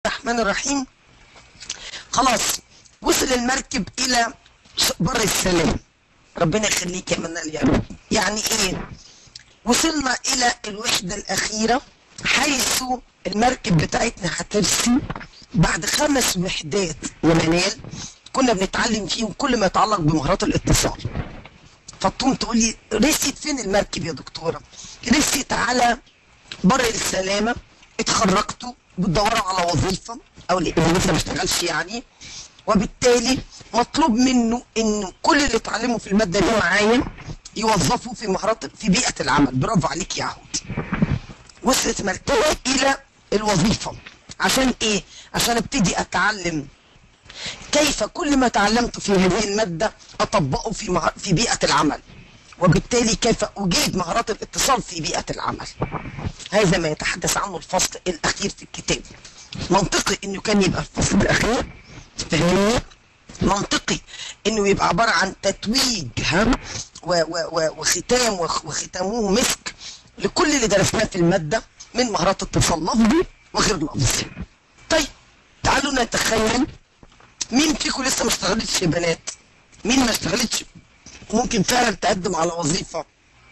الرحمن الرحيم خلاص وصل المركب الى بر السلام ربنا يخليك يا منال يا رب يعني ايه وصلنا الى الوحدة الاخيرة حيث المركب بتاعتنا هترسي بعد خمس وحدات يا منال كنا بنتعلم فيهم كل ما يتعلق بمهارات الاتصال فتقوم تقول لي رست فين المركب يا دكتوره؟ رست على بر السلامه اتخرجتوا بتدوروا على وظيفه او اللي لسه ما اشتغلش يعني وبالتالي مطلوب منه انه كل اللي اتعلمه في الماده دي معايا يوظفوا في مهارات في بيئه العمل برافو عليك يا عهود وصلت مرتبه الى الوظيفه عشان ايه؟ عشان ابتدي اتعلم كيف كل ما تعلمت في هذه المادة أطبقه في مه... في بيئة العمل وبالتالي كيف أجيد مهارات الاتصال في بيئة العمل هذا ما يتحدث عنه الفصل الأخير في الكتاب منطقي إنه كان يبقى الفصل الأخير فهمني منطقي إنه يبقى عبارة عن تتويج ها و... و... و... وختام وخ... وختامه مسك لكل اللي درسناه في المادة من مهارات اتصال لفظي وغير لفظي طيب تعالوا نتخيل مين فيكم لسه ما اشتغلتش يا بنات؟ مين ما اشتغلتش ممكن فعلا تقدم على وظيفة؟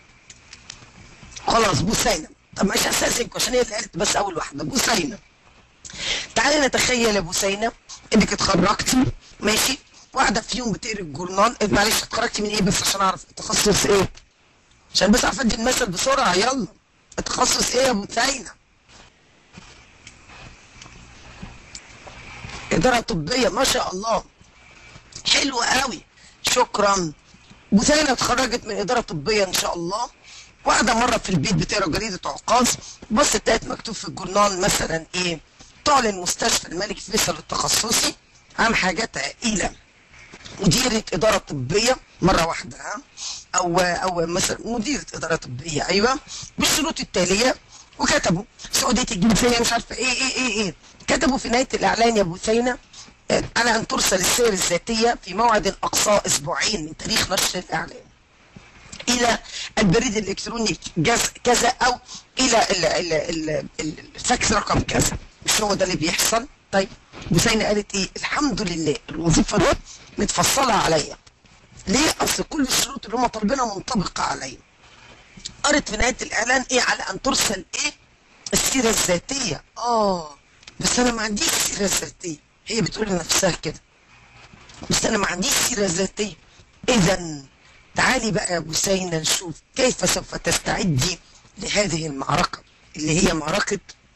خلاص بوسينة طب مش هستأذنكم عشان هي اللي قالت بس أول واحدة بوسينة تعالي نتخيل يا بوسينة إنك اتخرجتي ماشي واحدة فيهم بتقري الجورنال معلش اتخرجتي من إيه بس عشان أعرف التخصص إيه؟ عشان بس أعرف أدي المثل بسرعة يلا التخصص إيه يا بوسينة؟ إدارة طبية ما شاء الله حلو قوي شكرا بثينة اتخرجت من إدارة طبية إن شاء الله واحدة مرة في البيت بتقرا جريدة عكاظ بص لقيت مكتوب في الجورنال مثلا إيه تعلن مستشفى الملك فيصل التخصصي عن حاجات عائلة مديرة إدارة طبية مرة واحدة ها أو أو مثلا مديرة إدارة طبية أيوه بالشروط التالية وكتبوا سعودية الجنسية مش عارفة إيه إيه إيه إيه كتبوا في نهاية الإعلان يا بثينة على أن ترسل السير الذاتية في موعد أقصى أسبوعين من تاريخ نشر الإعلان إلى البريد الإلكتروني كذا أو إلى ال ال ال الفاكس رقم كذا مش هو ده اللي بيحصل طيب بثينة قالت إيه الحمد لله الوظيفة دي متفصلة عليا ليه أصل كل الشروط اللي هم طالبينها منطبقة عليا قرت في نهاية الإعلان إيه على أن ترسل إيه السيرة الذاتية آه بس انا ما عنديش سيره ذاتيه هي بتقول لنفسها كده بس انا ما عنديش سيره ذاتيه اذا تعالي بقى يا بوسينه نشوف كيف سوف تستعدي لهذه المعركه اللي هي معركه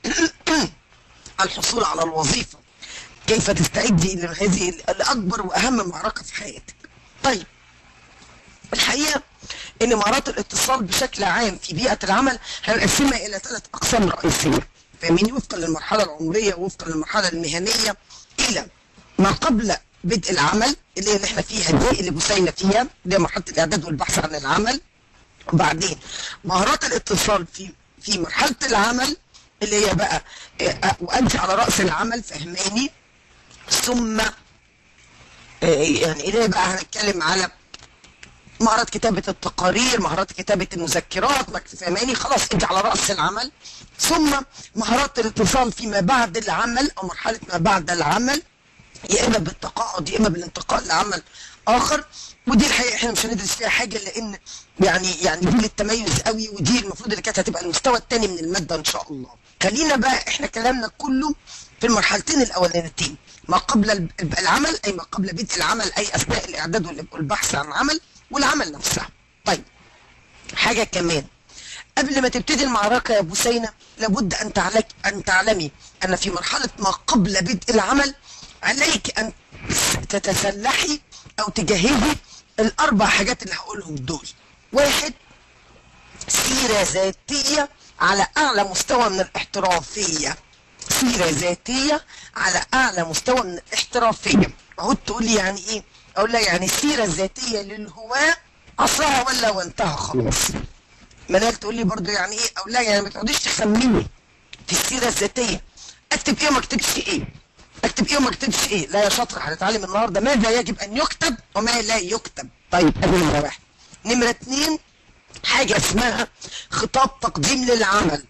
الحصول على الوظيفه كيف تستعدي لهذه الاكبر واهم معركه في حياتك طيب الحقيقه ان مهارات الاتصال بشكل عام في بيئه العمل هنقسمها الى ثلاث اقسام رئيسيه فاهميني وفقا للمرحلة العمرية وفقا للمرحلة المهنية إلى ما قبل بدء العمل اللي هي اللي احنا فيها دي اللي بوسينا فيها اللي هي مرحلة الإعداد والبحث عن العمل وبعدين مهارات الاتصال في في مرحلة العمل اللي هي بقى وأنت على رأس العمل فهماني ثم يعني اللي هي بقى هنتكلم على مهارات كتابة التقارير مهارات كتابة المذكرات فهماني خلاص انت على رأس العمل ثم مهارات الاتصال فيما بعد العمل او مرحلة ما بعد العمل يا اما بالتقاعد يا اما بالانتقال لعمل اخر ودي الحقيقة احنا مش هندرس فيها حاجة لان يعني يعني دي للتميز قوي ودي المفروض اللي كانت هتبقى المستوى الثاني من المادة ان شاء الله خلينا بقى احنا كلامنا كله في المرحلتين الاولانيتين ما قبل العمل اي ما قبل بدء العمل اي اثناء الاعداد والبحث عن عمل والعمل نفسها طيب حاجة كمان قبل ما تبتدي المعركة يا بوسينة لابد أن تعلك أن تعلمي أن في مرحلة ما قبل بدء العمل عليك أن تتسلحي أو تجهزي الأربع حاجات اللي هقولهم دول واحد سيرة ذاتية على أعلى مستوى من الاحترافية سيرة ذاتية على أعلى مستوى من الاحترافية عود تقول لي يعني إيه أقول لها يعني السيرة الذاتية للهواة عصرها ولا وانتهى خلاص منال تقول لي برضو يعني ايه او لا يعني ما تقعديش تخمني في السيره الذاتيه اكتب ايه وما اكتبش ايه اكتب ايه وما اكتبش ايه لا يا شاطر هنتعلم النهارده ماذا يجب ان يكتب وما لا يكتب طيب ادي نمره واحد نمره اتنين حاجه اسمها خطاب تقديم للعمل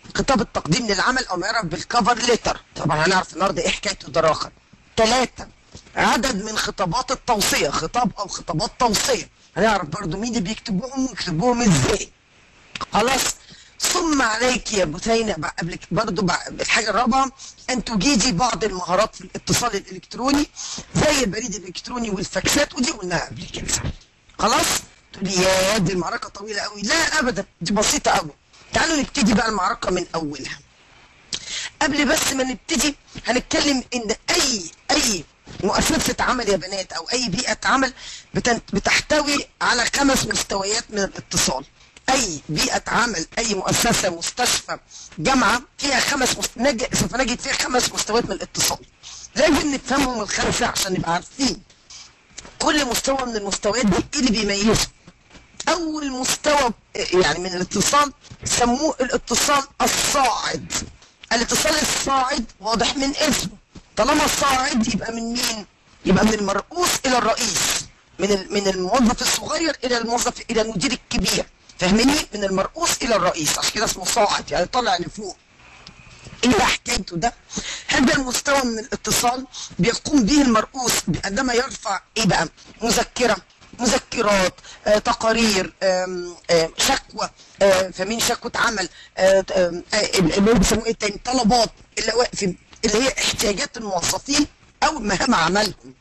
خطاب التقديم للعمل او ما يعرف بالكفر ليتر طبعا هنعرف النهارده ايه حكايته ده اخر ثلاثة عدد من خطابات التوصية خطاب او خطابات توصية هنعرف برضو مين اللي بيكتبوهم ويكتبوهم ازاي خلاص ثم عليك يا بثينة بع- قبل ك- برضو بع- الحاجة الرابعة أن تجيدي بعض المهارات في الاتصال الإلكتروني زي البريد الإلكتروني والفاكسات ودي قلناها قبل كده خلاص تقولي يا دي المعركة طويلة قوي لا أبدا دي بسيطة قوي تعالوا نبتدي بقى المعركة من أولها قبل بس ما نبتدي هنتكلم ان اي اي مؤسسة عمل يا بنات او اي بيئة عمل بتن- بتحتوي على خمس مستويات من الاتصال اي بيئة عمل اي مؤسسة مستشفى جامعة فيها خمس مست... نج... سوف نجد فيها خمس مستويات من الاتصال لازم نفهمهم الخمسة عشان نبقى عارفين كل مستوى من المستويات دي ايه اللي بيميزه اول مستوى يعني من الاتصال سموه الاتصال الصاعد الاتصال الصاعد واضح من اسمه طالما صاعد يبقى من مين يبقى من المرؤوس الى الرئيس من ال- من الموظف الصغير الى الموظف الى المدير الكبير فاهمني من المرؤوس الى الرئيس عشان كده اسمه صاعد يعني طالع لفوق ايه بقى حكايته ده؟ هذا المستوى من الاتصال بيقوم به المرؤوس عندما يرفع ايه بقى؟ مذكره مذكرات آه، تقارير آم، آم، شكوى آه، فمين شكوى عمل آه، آم، آه، اللي هو بيسموه ايه تاني طلبات اللي هو في- اللي هي احتياجات الموظفين او مهام عملهم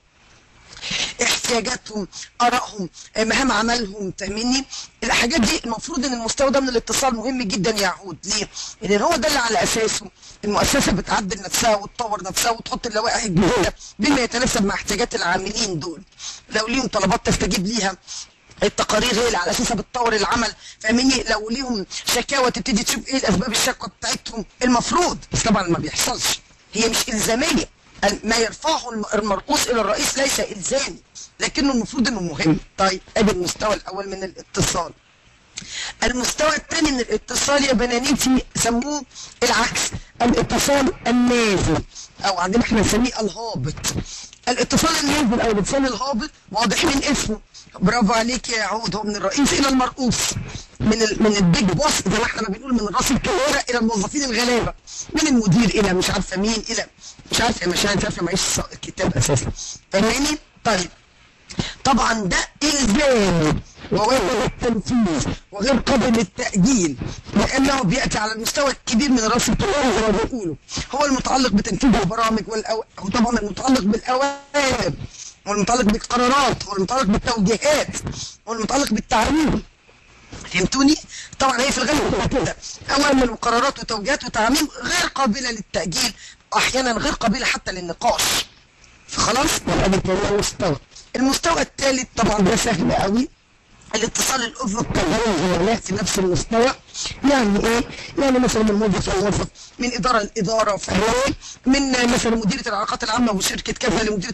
احتياجاتهم ارائهم آه، مهام عملهم فاهميني الحاجات دي المفروض ان المستوى ده من الاتصال مهم جدا يعود ليه لان هو ده اللي على اساسه المؤسسه بتعدل نفسها وتطور نفسها وتحط اللوائح الجديده بما يتناسب مع احتياجات العاملين دول لو ليهم طلبات تستجيب ليها التقارير هي اللي على اساسها بتطور العمل فاهميني لو ليهم شكاوى تبتدي تشوف ايه الاسباب الشكوى بتاعتهم المفروض بس طبعا ما بيحصلش هي مش الزاميه ما يرفعه الم- المرؤوس الى الرئيس ليس الزامي لكنه المفروض انه مهم طيب ادي المستوى الاول من الاتصال المستوى الثاني من الاتصال يا بنانيتي سموه العكس الاتصال النازل او عندنا احنا نسميه الهابط الاتصال النازل او الاتصال الهابط واضح من اسمه برافو عليك يا عود هو من الرئيس الى المرؤوس من ال من البيج بوس زي ما احنا ما بنقول من راس الكوارع الى الموظفين الغلابه من المدير الى مش عارفه مين الى مش عارفه يا مشاهد مش عارفه معيش الكتاب اساسا فاهماني طيب طبعا ده الزام ووجه التنفيذ وغير قابل للتأجيل لأنه بيأتي على المستوى الكبير من رأس الطيارة زي ما بيقولوا هو المتعلق بتنفيذ البرامج والأو... هو طبعا المتعلق بالأوامر والمتعلق بالقرارات والمتعلق بالتوجيهات والمتعلق بالتعليم فهمتوني؟ طبعا هي في الغالب بتبقى كده اوامر وقرارات وتوجيهات وتعميم غير قابله للتاجيل واحيانا غير قابله حتى للنقاش فخلاص يبقى ده كده مستوى المستوى الثالث طبعا ده سهل قوي الاتصال الافقي بين الزملاء في نفس المستوى يعني ايه؟ يعني مثلا من موظف لموظف من اداره لاداره فاهمني؟ من مثلا مديره العلاقات العامه وشركه كذا لمديره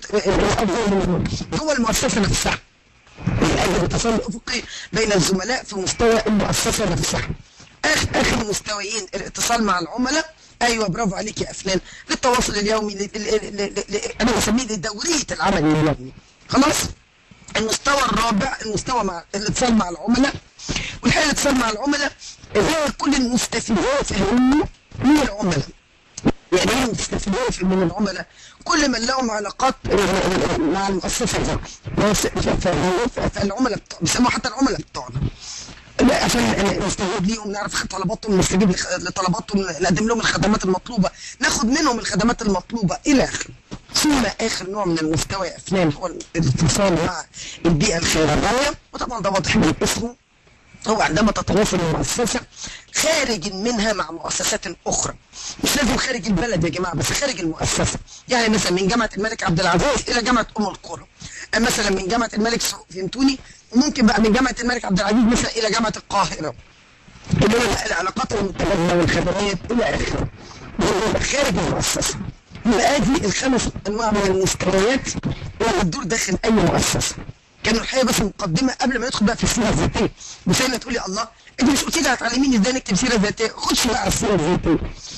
جوه المؤسسه نفسها الاتصال الافقي بين الزملاء في مستوى المؤسسه نفسها اخر اخر مستويين الاتصال مع العملاء ايوه برافو عليك يا افنان للتواصل اليومي ل... ل... ل... ل... ل... انا بسميه لدوريه العمل اليومي خلاص المستوى الرابع المستوى مع الاتصال مع العملاء والحقيقه الاتصال مع العملاء هي كل المستفيدين فهمني من العملاء يعني ايه مستفيدين في- من العملاء كل من لهم علاقات مع المؤسسه دي بس- ف- ف- فالعملاء بتوع بيسموها حتى العملاء بتوعنا لا، عشان نستجيب ليهم نعرف طلباتهم نستجيب لخ- لطلباتهم نقدم لهم الخدمات المطلوبه ناخد منهم الخدمات المطلوبه الى اخره ثم اخر نوع من المستوى يا افنان هو الاتصال مع البيئه الخيريه وطبعا ده واضح من اسمه هو عندما تتواصل المؤسسة خارج منها مع مؤسسات أخرى مش لازم خارج البلد يا جماعة بس خارج المؤسسة يعني مثلا من جامعة الملك عبد العزيز إلى جامعة أم القرى مثلا من جامعة الملك سعود فهمتوني وممكن بقى من جامعة الملك عبد العزيز مثلا إلى جامعة القاهرة اللي هو العلاقات المتبادلة والخدمات إلى آخره خارج المؤسسة يبقى ادي الخمس انواع من المستويات اللي بتدور داخل اي مؤسسه كانوا الحقيقه بس مقدمه قبل ما ندخل بقى في السيره الذاتيه بسينا تقولي الله انت مش قلت لي هتعلميني ازاي نكتب سيره ذاتيه خش بقى على السيره الذاتيه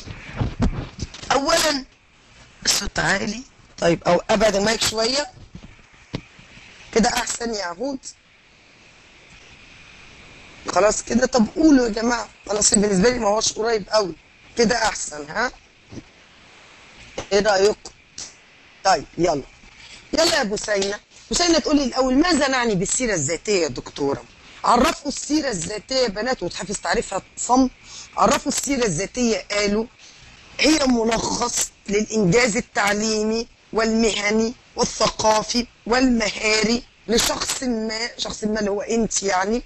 اولا الصوت عالي طيب او ابعد المايك شويه كده احسن يا عهود خلاص كده طب قولوا يا جماعه خلاص بالنسبه لي ما هوش قريب قوي كده احسن ها ايه رايكم طيب يلا يلا يا بوسينة بوسينة تقولي الاول ماذا نعني بالسيره الذاتيه يا دكتوره عرفوا السيره الذاتيه يا بنات وتحفظ تعريفها صم عرفوا السيره الذاتيه قالوا هي ملخص للإنجاز التعليمي والمهني والثقافي والمهاري لشخص ما شخص ما اللي هو أنت يعني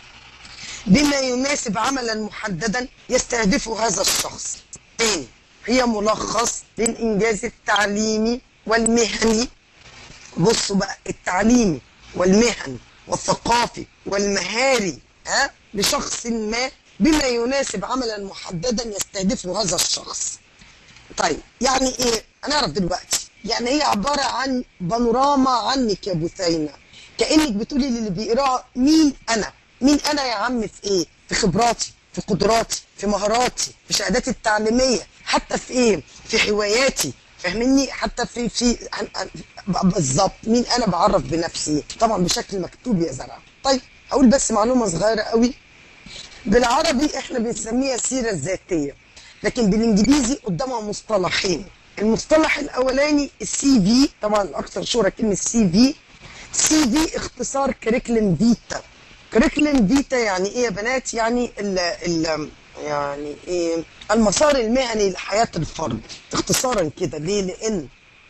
بما يناسب عملا محددا يستهدفه هذا الشخص تاني هي ملخص للإنجاز التعليمي والمهني بصوا بقى التعليمي والمهني والثقافي والمهاري ها لشخص ما بما يناسب عملا محددا يستهدفه هذا الشخص طيب يعني ايه هنعرف دلوقتي يعني هي عباره عن بانوراما عنك يا بثينه كانك بتقولي للي بيقراها مين انا مين انا يا عم في ايه في خبراتي في قدراتي في مهاراتي في شهاداتي التعليميه حتى في ايه في هواياتي فاهمني حتى في في عن- عن- بالظبط مين انا بعرف بنفسي طبعا بشكل مكتوب يا زرع طيب هقول بس معلومه صغيره قوي بالعربي احنا بنسميها السيره الذاتيه لكن بالانجليزي قدامها مصطلحين المصطلح الاولاني السي في طبعا الاكثر شهره كلمه سي في سي في اختصار كريكلم فيتا كريكلم فيتا يعني ايه يا بنات يعني ال ال يعني ايه المسار المهني لحياه الفرد اختصارا كده ليه لان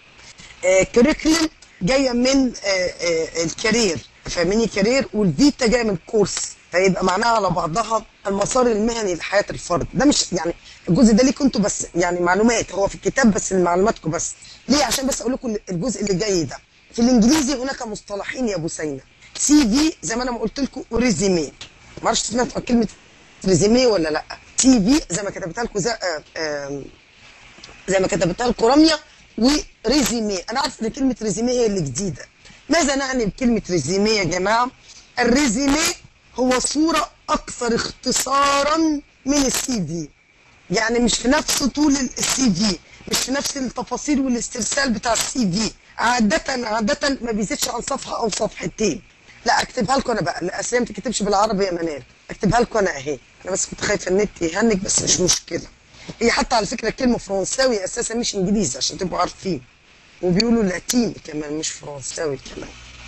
كريكلم جايه من آه، آه، الكارير فاهميني كارير والفيتا جايه من كورس فيبقى معناها على بعضها المسار المهني لحياه الفرد ده مش يعني الجزء ده ليكم انتوا بس يعني معلومات هو في الكتاب بس لمعلوماتكم بس ليه عشان بس اقول لكم الجزء اللي جاي ده في الانجليزي هناك مصطلحين يا بوسينه سي في زي ما انا ما قلت لكم وريزيمي ما اعرفش سمعتوا عن كلمه ريزيمي ولا لا سي في زي ما كتبتها لكم زي آه، آه، زي ما كتبتها لكم راميه وريزيمي انا عارف ان كلمه ريزيمي هي اللي جديده ماذا نعني بكلمه ريزيمي يا جماعه الريزيمي هو صوره اكثر اختصارا من السي في يعني مش في نفس طول السي في مش في نفس التفاصيل والاسترسال بتاع السي في عادة عادة ما بيزيدش عن صفحة أو صفحتين لا اكتبها لكم انا بقى لا اصل هي ما بتكتبش بالعربي يا منال اكتبها لكم انا اهي انا بس كنت خايفه النت يهنج بس مش مشكله هي حتى على فكره كلمه فرنساوي اساسا مش انجليزي عشان تبقوا عارفين وبيقولوا لاتيني كمان مش فرنساوي كمان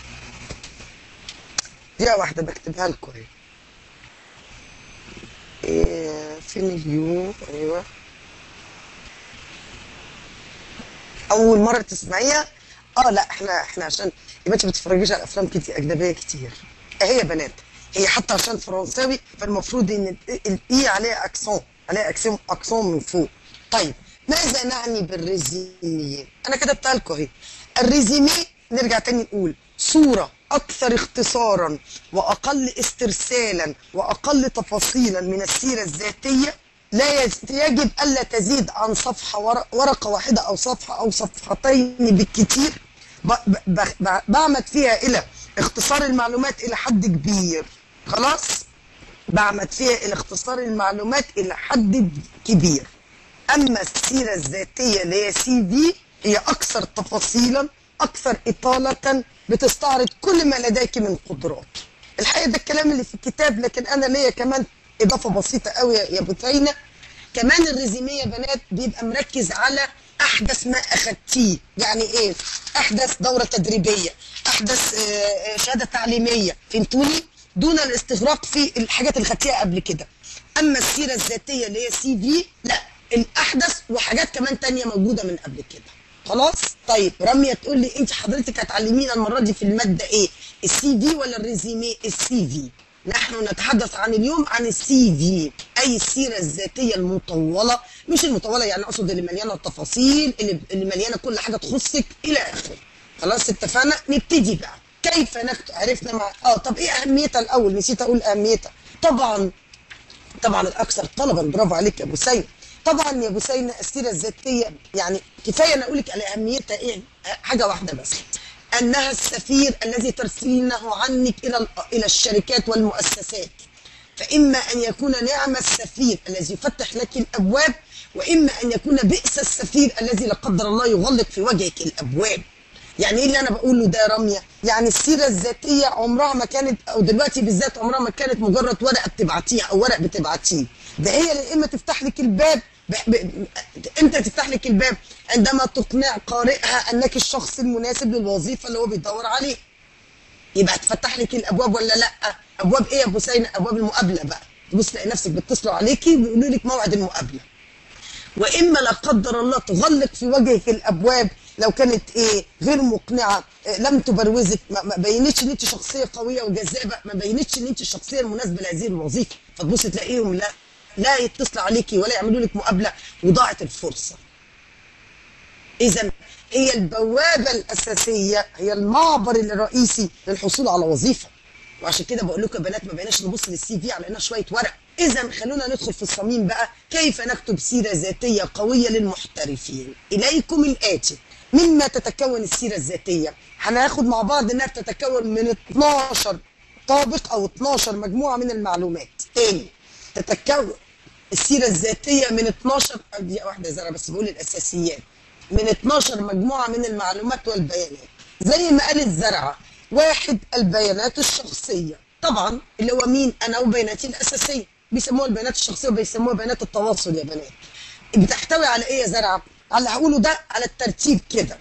دقيقه واحده بكتبها لكم اهي إيه فين اليو ايوه اول مره تسمعيها اه لا احنا احنا عشان يبقى انت ما بتتفرجيش على افلام كتير اجنبيه كتير اهي يا بنات هي حتى عشان فرنساوي فالمفروض ان الاي عليها اكسون عليها اكسون اكسون من فوق طيب ماذا نعني بالريزيمي انا كتبتها لكم اهي الريزيمي نرجع تاني نقول صوره اكثر اختصارا واقل استرسالا واقل تفاصيلا من السيره الذاتيه لا يز- يجب الا تزيد عن صفحه ور- ورقه واحده او صفحه او صفحتين بالكثير ب- ب- ب- بعمد فيها الى اختصار المعلومات الى حد كبير خلاص بعمد فيها الى اختصار المعلومات الى حد كبير اما السيره الذاتيه اللي هي سي في هي اكثر تفاصيلا اكثر اطاله بتستعرض كل ما لديك من قدرات الحقيقه ده الكلام اللي في الكتاب لكن انا ليا كمان اضافه بسيطه قوي يا بثينه كمان الريزيميه يا بنات بيبقى مركز على احدث ما اخدتيه يعني ايه احدث دوره تدريبيه احدث آه، آه، شهاده تعليميه فهمتوني دون الاستغراق في الحاجات اللي خدتيها قبل كده اما السيره الذاتيه اللي هي سي في لا الاحدث وحاجات كمان تانية موجوده من قبل كده خلاص طيب راميه تقول لي انت حضرتك هتعلمينا المره دي في الماده ايه السي في ولا الريزيمي السي في نحن نتحدث عن اليوم عن السي في اي السيره الذاتيه المطوله مش المطوله يعني اقصد اللي مليانه التفاصيل اللي, اللي مليانه كل حاجه تخصك الى اخره خلاص اتفقنا نبتدي بقى كيف نكتب عرفنا مع اه طب ايه اهميتها الاول نسيت اقول اهميتها طبعا طبعا الاكثر طلبا برافو عليك يا ابو سيد طبعا يا ابو سيد السيره الذاتيه يعني كفايه انا اقول لك على اهميتها ايه حاجه واحده بس انها السفير الذي ترسلينه عنك الى ال- الى الشركات والمؤسسات فاما ان يكون نعم السفير الذي يفتح لك الابواب واما ان يكون بئس السفير الذي لا قدر الله يغلق في وجهك الابواب يعني ايه اللي انا بقوله ده يا راميه؟ يعني السيره الذاتيه عمرها ما كانت او دلوقتي بالذات عمرها ما كانت مجرد ورقه بتبعتيها او ورق بتبعتيه، ده هي يا اما تفتح لك الباب ب... ب... امتى تفتح لك الباب عندما تقنع قارئها انك الشخص المناسب للوظيفه اللي هو بيدور عليه يبقى هتفتح لك الابواب ولا لا ابواب ايه يا ابو سينا ابواب المقابله بقى تبص تلاقي نفسك بيتصلوا عليكي ويقولوا لك موعد المقابله واما لا قدر الله تغلق في وجهك الابواب لو كانت ايه غير مقنعه إيه لم تبروزك ما, ما بينتش ان انت شخصيه قويه وجذابه ما بينتش ان انت الشخصيه المناسبه لهذه الوظيفه فتبص تلاقيهم لا لا يتصلوا عليكي ولا يعملوا لك مقابله وضاعت الفرصه اذا هي البوابه الاساسيه هي المعبر الرئيسي للحصول على وظيفه وعشان كده بقول لكم يا بنات ما بقيناش نبص للسي في على انها شويه ورق اذا خلونا ندخل في الصميم بقى كيف نكتب سيره ذاتيه قويه للمحترفين اليكم الاتي مما تتكون السيره الذاتيه هناخد مع بعض انها بتتكون من 12 طابق او 12 مجموعه من المعلومات تاني تتكون السيره الذاتيه من 12 دقيقه واحده زرع بس بقول الاساسيات من 12 مجموعه من المعلومات والبيانات زي ما قال الزرعه واحد البيانات الشخصيه طبعا اللي هو مين انا وبياناتي الاساسيه بيسموها البيانات الشخصيه وبيسموها بيانات التواصل يا بنات بتحتوي على ايه يا زرعه على اللي هقوله ده على الترتيب كده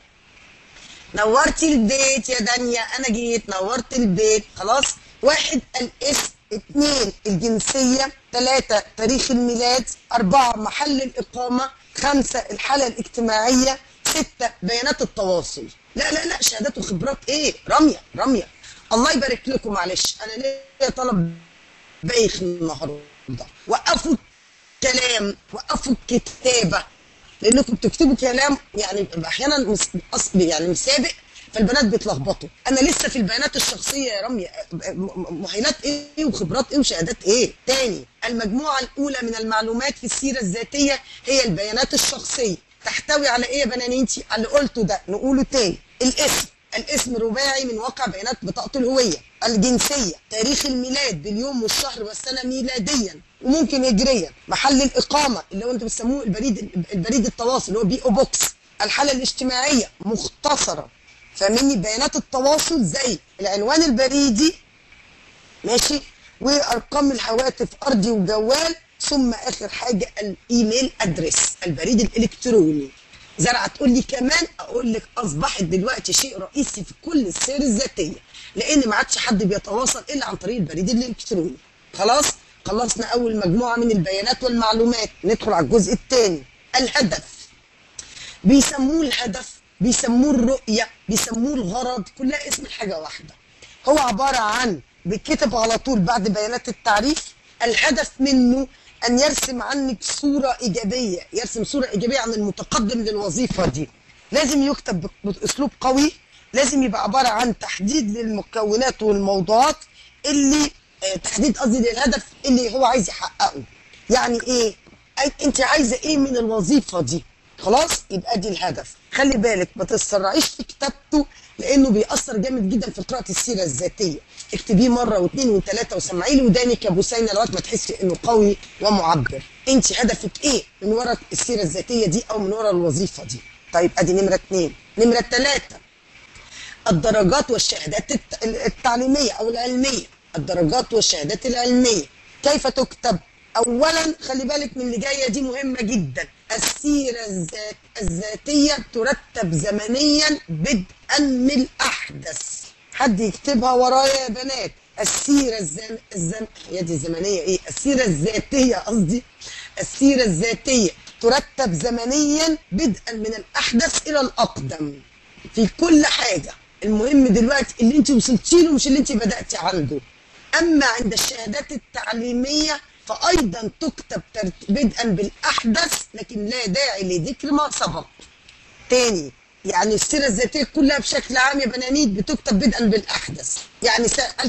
نورتي البيت يا دنيا انا جيت نورت البيت خلاص واحد الاسم اثنين الجنسية ثلاثة تاريخ الميلاد أربعة محل الإقامة خمسة الحالة الاجتماعية ستة بيانات التواصل لا لا لا شهادات وخبرات ايه رمية رمية الله يبارك لكم معلش انا ليا طلب بايخ النهارده وقفوا الكلام وقفوا الكتابة لانكم بتكتبوا كلام يعني احيانا مس... أصل يعني مسابق فالبنات بيتلخبطوا انا لسه في البيانات الشخصيه يا راميه مؤهلات ايه وخبرات ايه وشهادات ايه تاني المجموعه الاولى من المعلومات في السيره الذاتيه هي البيانات الشخصيه تحتوي على ايه يا بنانيتي على اللي قلته ده نقوله تاني الاسم الاسم رباعي من واقع بيانات بطاقه الهويه الجنسيه تاريخ الميلاد باليوم والشهر والسنه ميلاديا وممكن هجريا محل الاقامه اللي هو انتم بتسموه البريد البريد التواصل اللي هو بي او بوكس الحاله الاجتماعيه مختصره فاهمني بيانات التواصل زي العنوان البريدي ماشي وارقام الهواتف ارضي وجوال ثم اخر حاجه الايميل ادريس البريد الالكتروني زرعه تقول لي كمان اقول لك اصبحت دلوقتي شيء رئيسي في كل السير الذاتيه لان ما عادش حد بيتواصل الا عن طريق البريد الالكتروني خلاص خلصنا اول مجموعه من البيانات والمعلومات ندخل على الجزء الثاني الهدف بيسموه الهدف بيسموه الرؤية بيسموه الغرض كلها اسم حاجة واحدة هو عبارة عن بيتكتب على طول بعد بيانات التعريف الهدف منه أن يرسم عنك صورة إيجابية يرسم صورة إيجابية عن المتقدم للوظيفة دي لازم يكتب بأسلوب قوي لازم يبقى عبارة عن تحديد للمكونات والموضوعات اللي آه تحديد قصدي للهدف اللي هو عايز يحققه يعني ايه انت عايزه ايه من الوظيفه دي خلاص يبقى دي الهدف خلي بالك ما تتسرعيش في كتابته لانه بيأثر جامد جدا في قراءة السيرة الذاتية اكتبيه مرة واثنين وثلاثة وسمعي لي ودانك يا بوسينة لغاية ما تحسي انه قوي ومعبر انت هدفك ايه من ورا السيرة الذاتية دي او من ورا الوظيفة دي طيب ادي نمرة اثنين نمرة ثلاثة الدرجات والشهادات التعليمية او العلمية الدرجات والشهادات العلمية كيف تكتب اولا خلي بالك من اللي جايه دي مهمه جدا السيره الذات الذاتيه ترتب زمنيا بدءا من الاحدث حد يكتبها ورايا يا بنات السيره الزم... الزم... هي دي الزمنيه ايه السيره الذاتيه قصدي السيره الذاتيه ترتب زمنيا بدءا من الاحدث الى الاقدم في كل حاجه المهم دلوقتي اللي انت وصلتي له مش اللي انت بداتي عنده اما عند الشهادات التعليميه فأيضا تكتب بدءا بالأحدث لكن لا داعي لذكر ما سبق تاني يعني السيرة الذاتية كلها بشكل عام يا بنانيت بتكتب بدءا بالأحدث يعني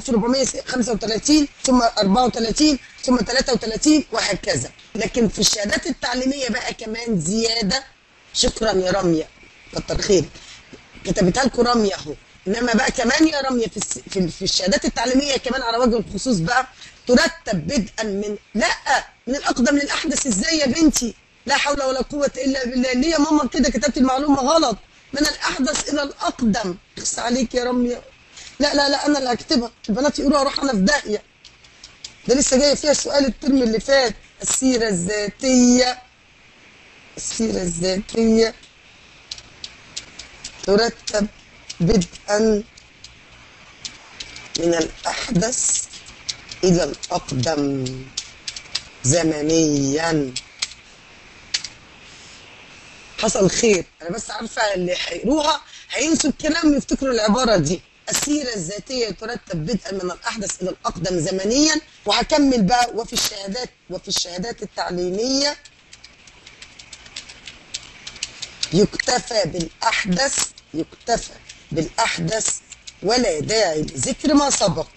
1435 ثم 34 ثم 33 وهكذا لكن في الشهادات التعليمية بقى كمان زيادة شكرا يا رامية كتر خيرك كتبتها لكم رامية اهو انما بقى كمان يا رامية في, في الشهادات التعليمية كمان على وجه الخصوص بقى ترتب بدءا من لا من الاقدم للاحدث ازاي يا بنتي لا حول ولا قوه الا بالله ليه يا ماما كده كتبت المعلومه غلط من الاحدث الى الاقدم اخس عليك يا رمية لا لا لا انا اللي هكتبها البنات يقولوا اروح انا في داهيه ده لسه جاي فيها سؤال الترم اللي فات السيره الذاتيه السيرة الذاتية ترتب بدءا من الأحدث إلى الأقدم زمنيا حصل خير أنا بس عارفة اللي هيقروها هينسوا الكلام ويفتكروا العبارة دي السيرة الذاتية ترتب بدءا من الأحدث إلى الأقدم زمنيا وهكمل بقى وفي الشهادات وفي الشهادات التعليمية يكتفى بالأحدث يكتفى بالأحدث ولا داعي لذكر ما سبق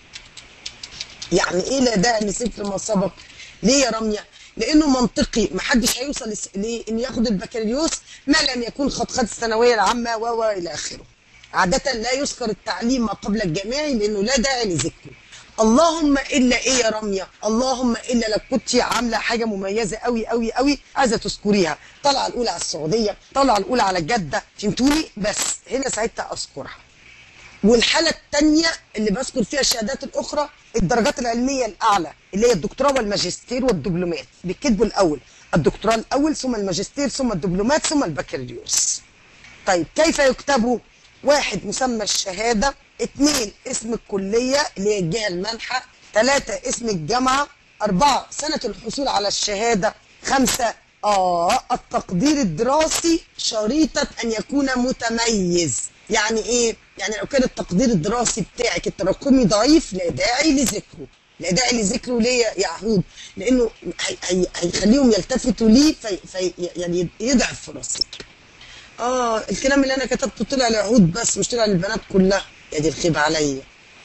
يعني ايه لا داعي لذكر ما سبق ليه يا رمية لانه منطقي محدش هيوصل لس- لان ياخد البكالوريوس ما لم يكون قد خد الثانويه العامه و و الى اخره عاده لا يذكر التعليم ما قبل الجامعي لانه لا داعي لذكره اللهم الا ايه يا رمية اللهم الا لو كنت عامله حاجه مميزه قوي قوي قوي عايزه تذكريها طالعه الاولى على السعوديه طالعه الاولى على جده فهمتوني بس هنا ساعتها اذكرها والحالة الثانية اللي بذكر فيها الشهادات الأخرى الدرجات العلمية الأعلى اللي هي الدكتوراه والماجستير والدبلومات بيكتبوا الأول الدكتوراه الأول ثم الماجستير ثم الدبلومات ثم البكالوريوس طيب كيف يكتبوا واحد مسمى الشهادة اثنين اسم الكلية اللي هي الجهة المانحة ثلاثة اسم الجامعة أربعة سنة الحصول على الشهادة خمسة آه التقدير الدراسي شريطة أن يكون متميز يعني إيه؟ يعني لو كان التقدير الدراسي بتاعك التراكمي ضعيف لا داعي لذكره لا داعي لذكره ليه يا يعقوب؟ لأنه هي- هي- هيخليهم يلتفتوا ليه في في يعني يضعف فرصك اه الكلام اللي انا كتبته طلع لعهود بس مش طلع للبنات كلها يا دي الخيبة عليا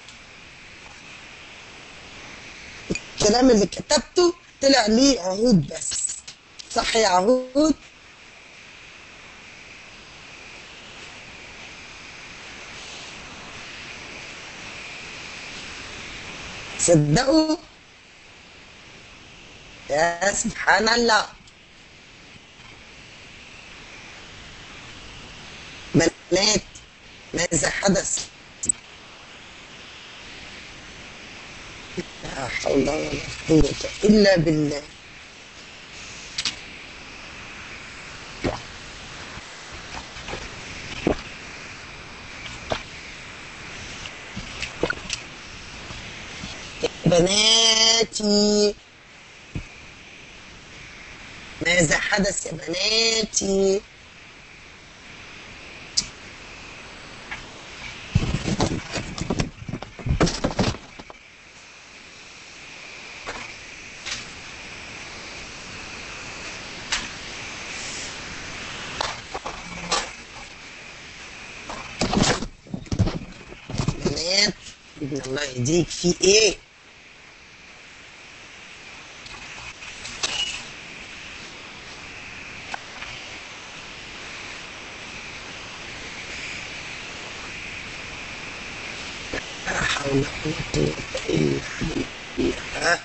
الكلام اللي كتبته طلع ليه عهود بس صح يا عهود صدقوا يا سبحان الله بنات ماذا حدث لا حول ولا قوة إلا بالله بناتي ماذا حدث يا بناتي بنات ابن الله يهديك في ايه لا حول ولا قوة إلا بالله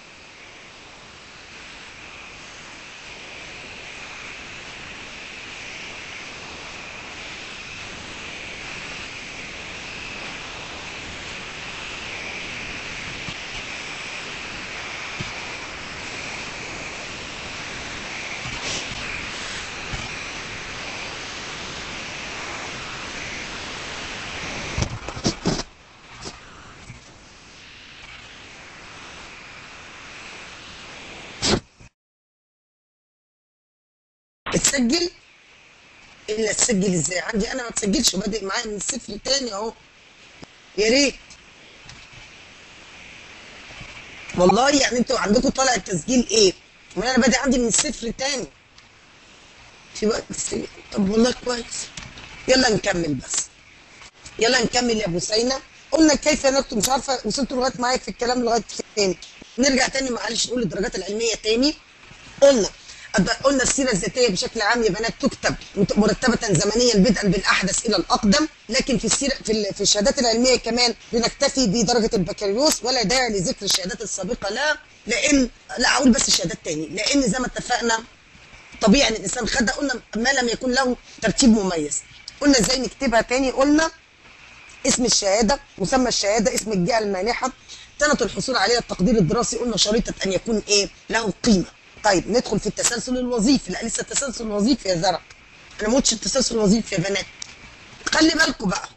تسجل الا تسجل ازاي عندي انا ما تسجلش وبادئ معايا من الصفر تاني اهو يا ريت والله يعني انتوا عندكم طالع التسجيل ايه وانا انا بادئ عندي من الصفر تاني في وقت تسجيل. طب والله كويس يلا نكمل بس يلا نكمل يا ابو سينا قلنا كيف نكتب مش عارفه وصلت لغايه معاك في الكلام لغايه فين نرجع تاني معلش نقول الدرجات العلميه تاني قلنا الد- قلنا السيره الذاتيه بشكل عام يا بنات تكتب مت- مرتبه زمنيا بدءا بالاحدث الى الاقدم لكن في السيره في, ال- في الشهادات العلميه كمان بنكتفي بدرجه البكالوريوس ولا داعي لذكر الشهادات السابقه لا لان لا اقول بس الشهادات تاني لان زي ما اتفقنا طبيعي ان الانسان خدها قلنا ما لم يكن له ترتيب مميز قلنا ازاي نكتبها تاني قلنا اسم الشهاده مسمى الشهاده اسم الجهه المانحه سنه الحصول عليها التقدير الدراسي قلنا شريطه ان يكون ايه له قيمه طيب ندخل في التسلسل الوظيفي لا لسه التسلسل الوظيفي يا زرع انا ما قلتش التسلسل الوظيفي يا بنات خلي بالكم بقى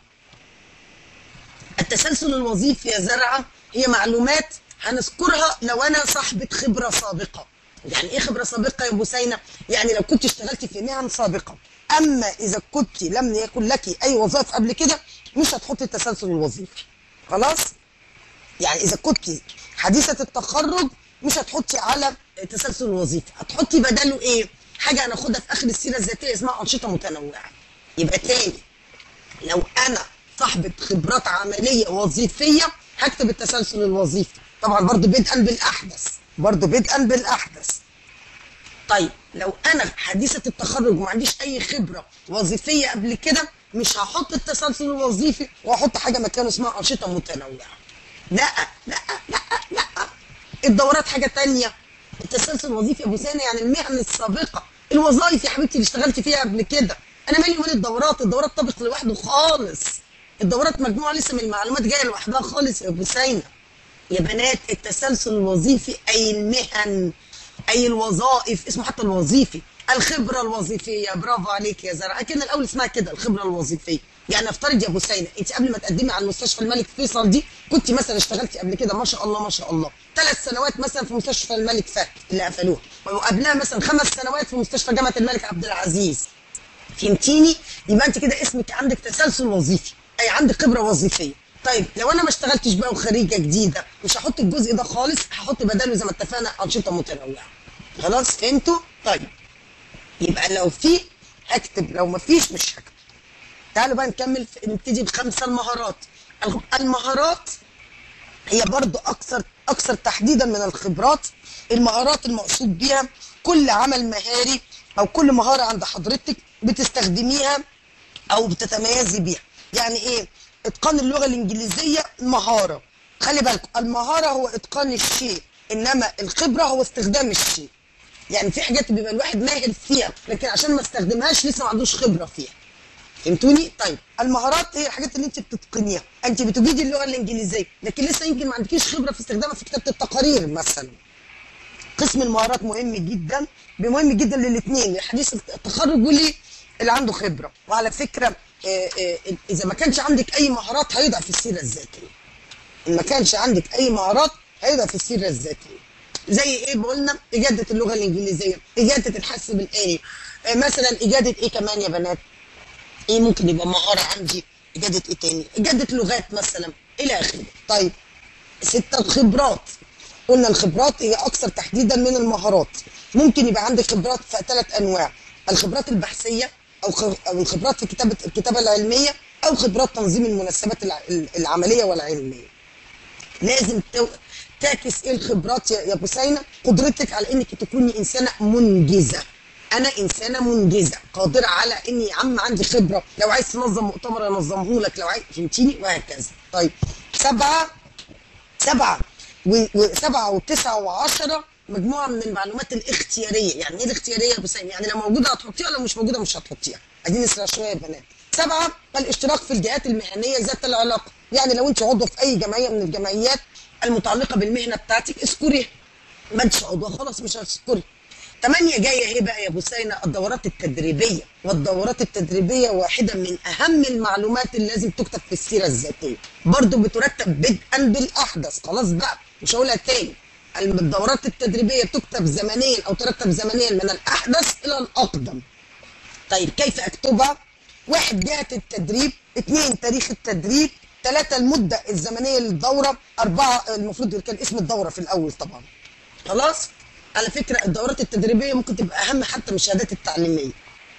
التسلسل الوظيفي يا زرعه هي معلومات هنذكرها لو انا صاحبه خبره سابقه يعني ايه خبره سابقه يا بوسينه يعني لو كنت اشتغلت في مهن سابقه اما اذا كنت لم يكن لك اي وظائف قبل كده مش هتحطي التسلسل الوظيفي خلاص يعني اذا كنت حديثه التخرج مش هتحطي على التسلسل الوظيفي هتحطي بداله ايه حاجه هناخدها في اخر السيره الذاتيه اسمها انشطه متنوعه يبقى تاني لو انا صاحبه خبرات عمليه وظيفيه هكتب التسلسل الوظيفي طبعا برضو بدءا بالاحدث برضو بدءا بالاحدث طيب لو انا حديثه التخرج وما عنديش اي خبره وظيفيه قبل كده مش هحط التسلسل الوظيفي وهحط حاجه مكانه اسمها انشطه متنوعه لا لا لا لا الدورات حاجه تانية التسلسل الوظيفي يا ابو سامي يعني المهن السابقه الوظائف يا حبيبتي اللي اشتغلت فيها قبل كده انا مالي ومال الدورات الدورات طبق لوحده خالص الدورات مجموعه لسه من المعلومات جايه لوحدها خالص يا ابو سينا يا بنات التسلسل الوظيفي اي المهن اي الوظائف اسمه حتى الوظيفي الخبره الوظيفيه برافو عليك يا زرع كان الاول اسمها كده الخبره الوظيفيه يعني افترض يا ابو سينا انت قبل ما تقدمي على المستشفى الملك فيصل دي كنت مثلا اشتغلتي قبل كده ما شاء الله ما شاء الله ثلاث سنوات مثلا في مستشفى الملك فهد اللي قفلوها وقبلها مثلا خمس سنوات في مستشفى جامعه الملك عبد العزيز فهمتيني يبقى انت كده اسمك عندك تسلسل وظيفي اي عندك خبره وظيفيه طيب لو انا ما اشتغلتش بقى وخريجه جديده مش هحط الجزء ده خالص هحط بداله زي ما اتفقنا انشطه متنوعه خلاص فهمتوا طيب يبقى لو في هكتب لو ما فيش مش هكتب تعالوا بقى نكمل في نبتدي بخمسه المهارات المهارات هي برضو اكثر اكثر تحديدا من الخبرات المهارات المقصود بيها كل عمل مهاري او كل مهاره عند حضرتك بتستخدميها او بتتميزي بيها يعني ايه اتقان اللغه الانجليزيه مهاره خلي بالكم المهاره هو اتقان الشيء انما الخبره هو استخدام الشيء يعني في حاجات بيبقى الواحد ماهر فيها لكن عشان ما استخدمهاش لسه ما عندوش خبره فيها فهمتوني؟ طيب المهارات هي الحاجات اللي انت بتتقنيها، انت بتجيدي اللغه الانجليزيه، لكن لسه يمكن ما عندكيش خبره في استخدامها في كتابه التقارير مثلا. قسم المهارات مهم جدا مهم جدا للاثنين لحديث التخرج واللي اللي عنده خبره، وعلى فكره آه، آه، اذا ما كانش عندك اي مهارات هيضعف السيره الذاتيه. ان ما كانش عندك اي مهارات هيضعف السيره الذاتيه. زي ايه قلنا اجاده اللغه الانجليزيه، اجاده الحاسب الالي، آه، مثلا اجاده ايه كمان يا بنات؟ ايه ممكن يبقى مهاره عندي اجاده ايه تاني اجاده لغات مثلا الى اخره طيب ستة الخبرات قلنا الخبرات هي اكثر تحديدا من المهارات ممكن يبقى عندك خبرات في ثلاث انواع الخبرات البحثيه او خ- او الخبرات في كتابه الكتابه العلميه او خبرات تنظيم المناسبات الع- العمليه والعلميه لازم تو- تعكس ايه الخبرات يا يا بوسينه قدرتك على انك تكوني انسانه منجزه انا انسانه منجزه قادره على اني يا عم عندي خبره لو عايز تنظم مؤتمر انظمه لك لو عايز فهمتيني وهكذا طيب سبعه سبعه و- وسبعه وتسعه وعشره مجموعه من المعلومات الاختياريه يعني ايه الاختياريه يا بوسينه يعني لو موجوده هتحطيها لو مش موجوده مش هتحطيها عايزين نسرع شويه يا بنات سبعه الاشتراك في الجهات المهنيه ذات العلاقه يعني لو انت عضو في اي جمعيه من الجمعيات المتعلقه بالمهنه بتاعتك اذكريها ما انتش عضوه خلاص مش هتذكري تمانية جاية اهي بقى يا بوسينة الدورات التدريبية والدورات التدريبية واحدة من أهم المعلومات اللي لازم تكتب في السيرة الذاتية برضو بترتب بدءا بالأحدث خلاص بقى مش هقولها تاني الدورات التدريبية تكتب زمنيا أو ترتب زمنيا من الأحدث إلى الأقدم طيب كيف اكتبها؟ واحد جهة التدريب، اثنين تاريخ التدريب، ثلاثة المدة الزمنية للدورة، أربعة المفروض كان اسم الدورة في الأول طبعا. خلاص؟ على فكرة الدورات التدريبية ممكن تبقى أهم حتى من الشهادات التعليمية.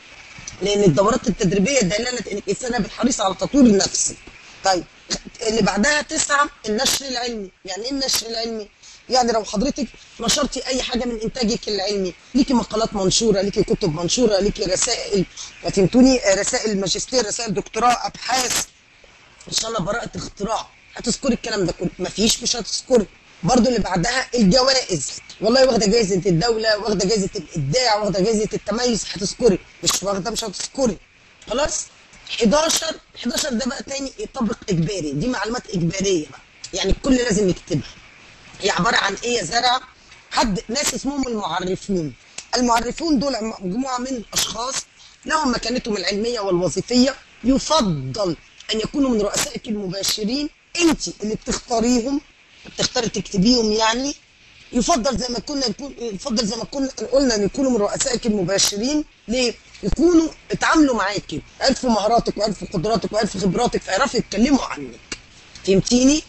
لأن الدورات التدريبية دلالة إنك إنسانة بتحرص على تطوير نفسك. طيب اللي بعدها تسعة النشر العلمي، يعني إيه النشر العلمي؟ يعني لو حضرتك نشرتي اي حاجه من انتاجك العلمي ليكي مقالات منشوره ليكي كتب منشوره ليكي رسائل فهمتوني رسائل ماجستير رسائل دكتوراه ابحاث ان شاء الله براءه اختراع هتذكري الكلام ده كله مفيش مش هتذكري برضو اللي بعدها الجوائز والله واخده جائزه الدوله واخده جائزه الابداع واخده جائزه التميز هتذكري مش واخده مش هتذكري خلاص 11 11 ده بقى تاني طبق اجباري دي معلومات اجباريه بقى يعني الكل لازم يكتبها هي عباره عن ايه يا زرع حد ناس اسمهم المعرفون المعرفون دول مجموعه من اشخاص لهم مكانتهم العلميه والوظيفيه يفضل ان يكونوا من رؤسائك المباشرين انت اللي بتختاريهم بتختاري تكتبيهم يعني يفضل زي ما كنا يكون يفضل زي ما كنا قلنا ان يكونوا من رؤسائك المباشرين ليه؟ يكونوا اتعاملوا معاكي عرفوا مهاراتك وعرفوا قدراتك وعرفوا خبراتك فيعرفوا يتكلموا عنك فهمتيني؟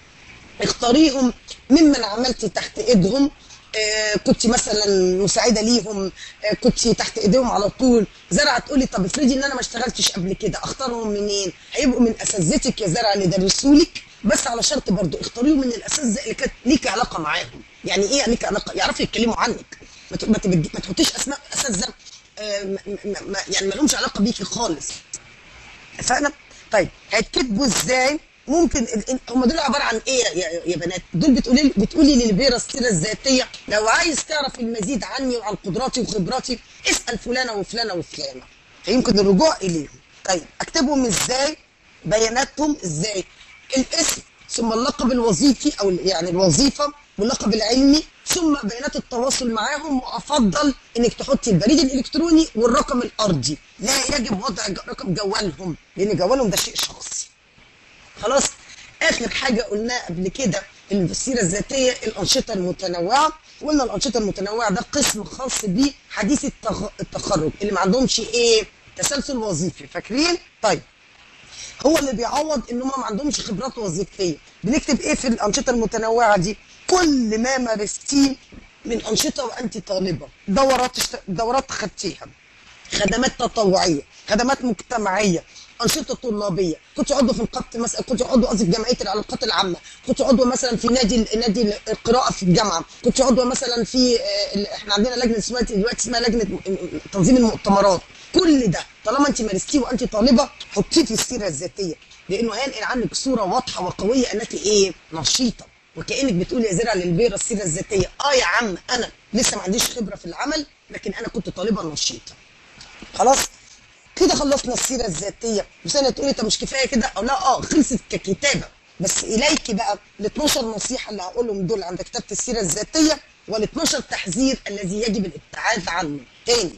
اختاريهم ممن عملتي تحت ايدهم آه كنت مثلا مساعده ليهم آه كنت تحت ايديهم على طول زرعه تقولي طب افرضي ان انا ما اشتغلتش قبل كده اختارهم منين؟ هيبقوا من اساتذتك يا زرعه اللي درسولك بس على شرط برضو اختاريهم من الاساتذه اللي كانت ليكي علاقه معاهم يعني ايه ليكي علاقه؟ يعرفوا يتكلموا عنك ما ت- ما تبج- ما تحطيش اسماء اساتذه آه م- م- م- يعني ما لهمش علاقه بيكي خالص اتفقنا؟ طيب هيتكتبوا ازاي؟ ممكن ال- ال- هم دول عباره عن ايه يا, يا- يا بنات؟ دول بتقولي بتقولي للبيرة السيره الذاتيه لو عايز تعرف المزيد عني وعن قدراتي وخبراتي اسال فلانه وفلانه وفلانه فيمكن الرجوع اليهم. طيب اكتبهم ازاي؟ بياناتهم ازاي؟ الاسم ثم اللقب الوظيفي او ال- يعني الوظيفه واللقب العلمي ثم بيانات التواصل معاهم وافضل انك تحطي البريد الالكتروني والرقم الارضي لا يجب وضع ج- رقم جوالهم لان جوالهم ده شيء شخصي خلاص اخر حاجه قلناها قبل كده في السيره الذاتيه الانشطه المتنوعه قلنا الانشطه المتنوعه ده قسم خاص بحديث التخ- التخرج اللي ما عندهمش ايه تسلسل وظيفي فاكرين طيب هو اللي بيعوض ان هم ما عندهمش خبرات وظيفيه بنكتب ايه في الانشطه المتنوعه دي كل ما مارستيه من انشطه وانت طالبه دورات اشت... دورات خدتيها خدمات تطوعيه خدمات مجتمعيه انشطه طلابيه كنت عضو في نقابه مثلا كنت عضو قصدي في جمعيه العلاقات العامه كنت عضو مثلا في نادي نادي القراءه في الجامعه كنت عضو مثلا في آه، ال- احنا عندنا لجنه اسمها دلوقتي اسمها لجنه م- م- تنظيم المؤتمرات كل ده طالما انت مارستيه وانت طالبه حطيه في السيره الذاتيه لانه هينقل عنك صوره واضحه وقويه انك ايه نشيطه وكانك بتقولي يا زرع للبيره السيره الذاتيه اه يا عم انا لسه ما عنديش خبره في العمل لكن انا كنت طالبه نشيطه خلاص كده خلصنا السيره الذاتيه بس انا تقولي طب مش كفايه كده او لا اه خلصت ككتابه بس اليك بقى ال 12 نصيحه اللي هقولهم دول عند كتابه السيره الذاتيه وال 12 تحذير الذي يجب الابتعاد عنه تاني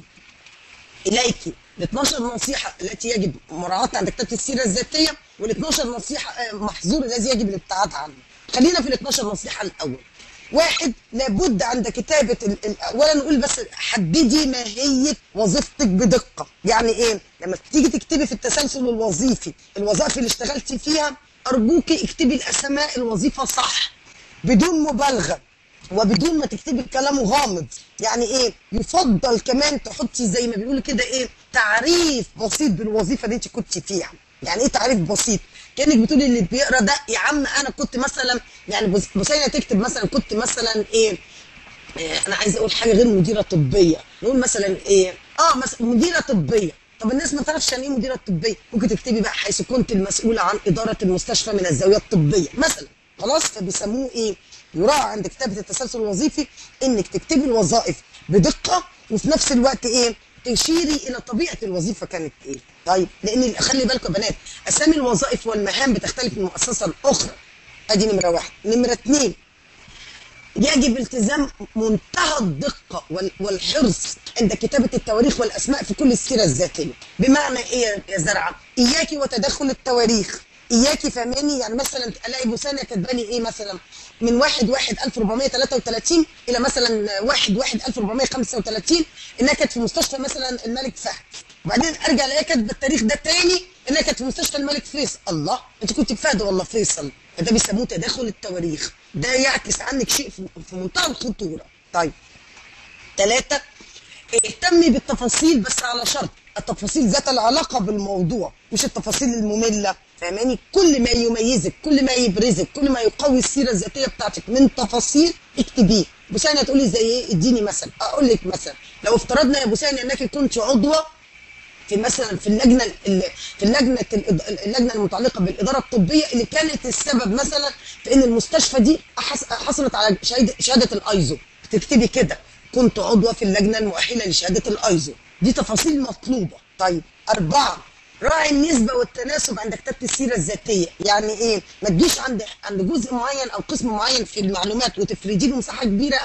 اليك ال 12 نصيحه التي يجب مراعاتها عند كتابه السيره الذاتيه وال 12 نصيحه آه، محظور الذي يجب الابتعاد عنه خلينا في ال 12 نصيحه الاول واحد لابد عند كتابة ال- ال- أولا نقول بس حددي ماهية وظيفتك بدقة يعني إيه؟ لما تيجي تكتبي في التسلسل الوظيفي الوظائف اللي اشتغلتي فيها أرجوكي اكتبي الأسماء الوظيفة صح بدون مبالغة وبدون ما تكتبي كلام غامض يعني ايه يفضل كمان تحطي زي ما بيقولوا كده ايه تعريف بسيط بالوظيفه اللي انت كنت فيها يعني ايه تعريف بسيط كانك بتقولي اللي بيقرا ده يا عم انا كنت مثلا يعني بص- بصينا تكتب مثلا كنت مثلا ايه إيه، انا عايزه اقول حاجه غير مديره طبيه نقول مثلا ايه اه مثلا مديره طبيه طب الناس ما تعرفش يعني ايه مديره طبيه ممكن تكتبي بقى حيث كنت المسؤوله عن اداره المستشفى من الزاويه الطبيه مثلا خلاص فبيسموه ايه يراعى عند كتابه التسلسل الوظيفي انك تكتبي الوظائف بدقه وفي نفس الوقت ايه تشيري الى طبيعه الوظيفه كانت ايه طيب لان خلي بالكم يا بنات اسامي الوظائف والمهام بتختلف من مؤسسه لاخرى ادي نمره واحد نمره اثنين يجب التزام منتهى الدقة وال- والحرص عند كتابة التواريخ والأسماء في كل السيرة الذاتية بمعنى إيه يا- يا زرعة؟ إياكي وتدخل التواريخ إياكي فهماني يعني مثلا ألاقي بوسانة كاتباني إيه مثلا من 1 1 1433 إلى مثلا 1 1 1435 إنها كانت في مستشفى مثلا الملك فهد وبعدين ارجع الاقيها كاتبه التاريخ ده تاني انها كانت في مستشفى الملك فيصل الله انت كنت في فهد ولا فيصل فده بيسموه تداخل التواريخ ده يعكس عنك شيء في في منتهى الخطوره طيب ثلاثة اهتمي بالتفاصيل بس على شرط التفاصيل ذات العلاقة بالموضوع مش التفاصيل المملة فاهماني كل ما يميزك كل ما يبرزك كل ما يقوي السيرة الذاتية بتاعتك من تفاصيل اكتبيه بوسانة هتقولي زي ايه اديني مثلا اقول لك مثلا لو افترضنا يا بوسانة انك كنت عضوة في مثلا في اللجنه ال- في اللجنه الإد- اللجنه المتعلقه بالاداره الطبيه اللي كانت السبب مثلا في ان المستشفى دي حص- حصلت على شهاده شهاده الايزو بتكتبي كده كنت عضوه في اللجنه المؤهله لشهاده الايزو دي تفاصيل مطلوبه طيب اربعه راعي النسبة والتناسب عند كتابة السيرة الذاتية، يعني إيه؟ ما تجيش عند عند جزء معين أو قسم معين في المعلومات وتفردي له مساحة كبيرة قوي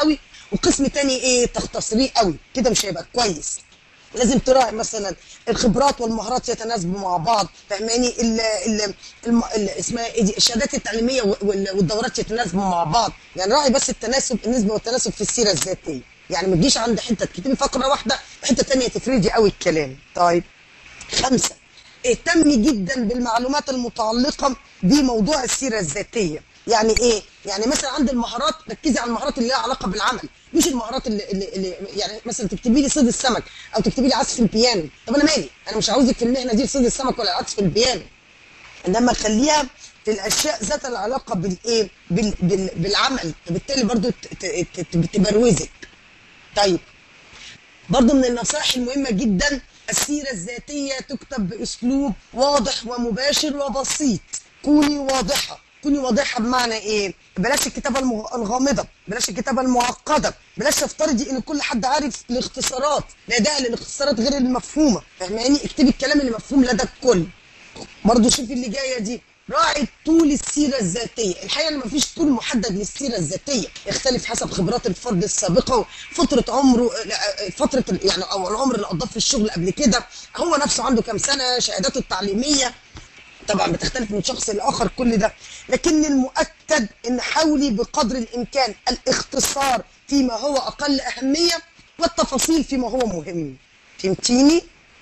وقسم تاني ايه تختصريه قوي كده مش هيبقى كويس لازم تراعي مثلا الخبرات والمهارات يتناسبوا مع بعض فاهماني ال ال الم- ال- اسمها ايه دي الشهادات التعليميه وال- والدورات يتناسبوا مع بعض يعني راعي بس التناسب النسبه والتناسب في السيره الذاتيه يعني ما تجيش عند حته تكتبي فقره واحده وحته تانيه تفردي قوي الكلام طيب خمسه اهتمي جدا بالمعلومات المتعلقه بموضوع السيره الذاتيه يعني ايه يعني مثلا عند المهارات ركزي على المهارات اللي لها علاقه بالعمل مش المهارات اللي, اللي, اللي يعني مثلا تكتبي لي صيد السمك او تكتبي لي عزف البيانو طب انا مالي انا مش عاوزك في المهنه دي في صيد السمك ولا عزف البيانو انما خليها في الاشياء ذات العلاقه بالايه بال بال بالعمل فبالتالي برضو ت- ت- ت- تبروزك طيب برضو من النصائح المهمة جدا السيرة الذاتية تكتب بأسلوب واضح ومباشر وبسيط كوني واضحة كوني واضحة بمعنى ايه بلاش الكتابة المغ- الغامضة بلاش الكتابة المعقدة بلاش تفترضي ان كل حد عارف الاختصارات لا داعي للاختصارات غير المفهومة فاهماني اكتبي الكلام اللي مفهوم لدى الكل برضو شوفي اللي جايه دي راعي طول السيرة الذاتية الحقيقة ان مفيش طول محدد للسيرة الذاتية يختلف حسب خبرات الفرد السابقة وفترة عمره لا، فترة ال- يعني او العمر اللي قضاه في الشغل قبل كده هو نفسه عنده كام سنة شهاداته التعليمية طبعا بتختلف من شخص لاخر كل ده لكن المؤكد ان حاولي بقدر الامكان الاختصار فيما هو اقل اهمية والتفاصيل فيما هو مهم فهمتيني؟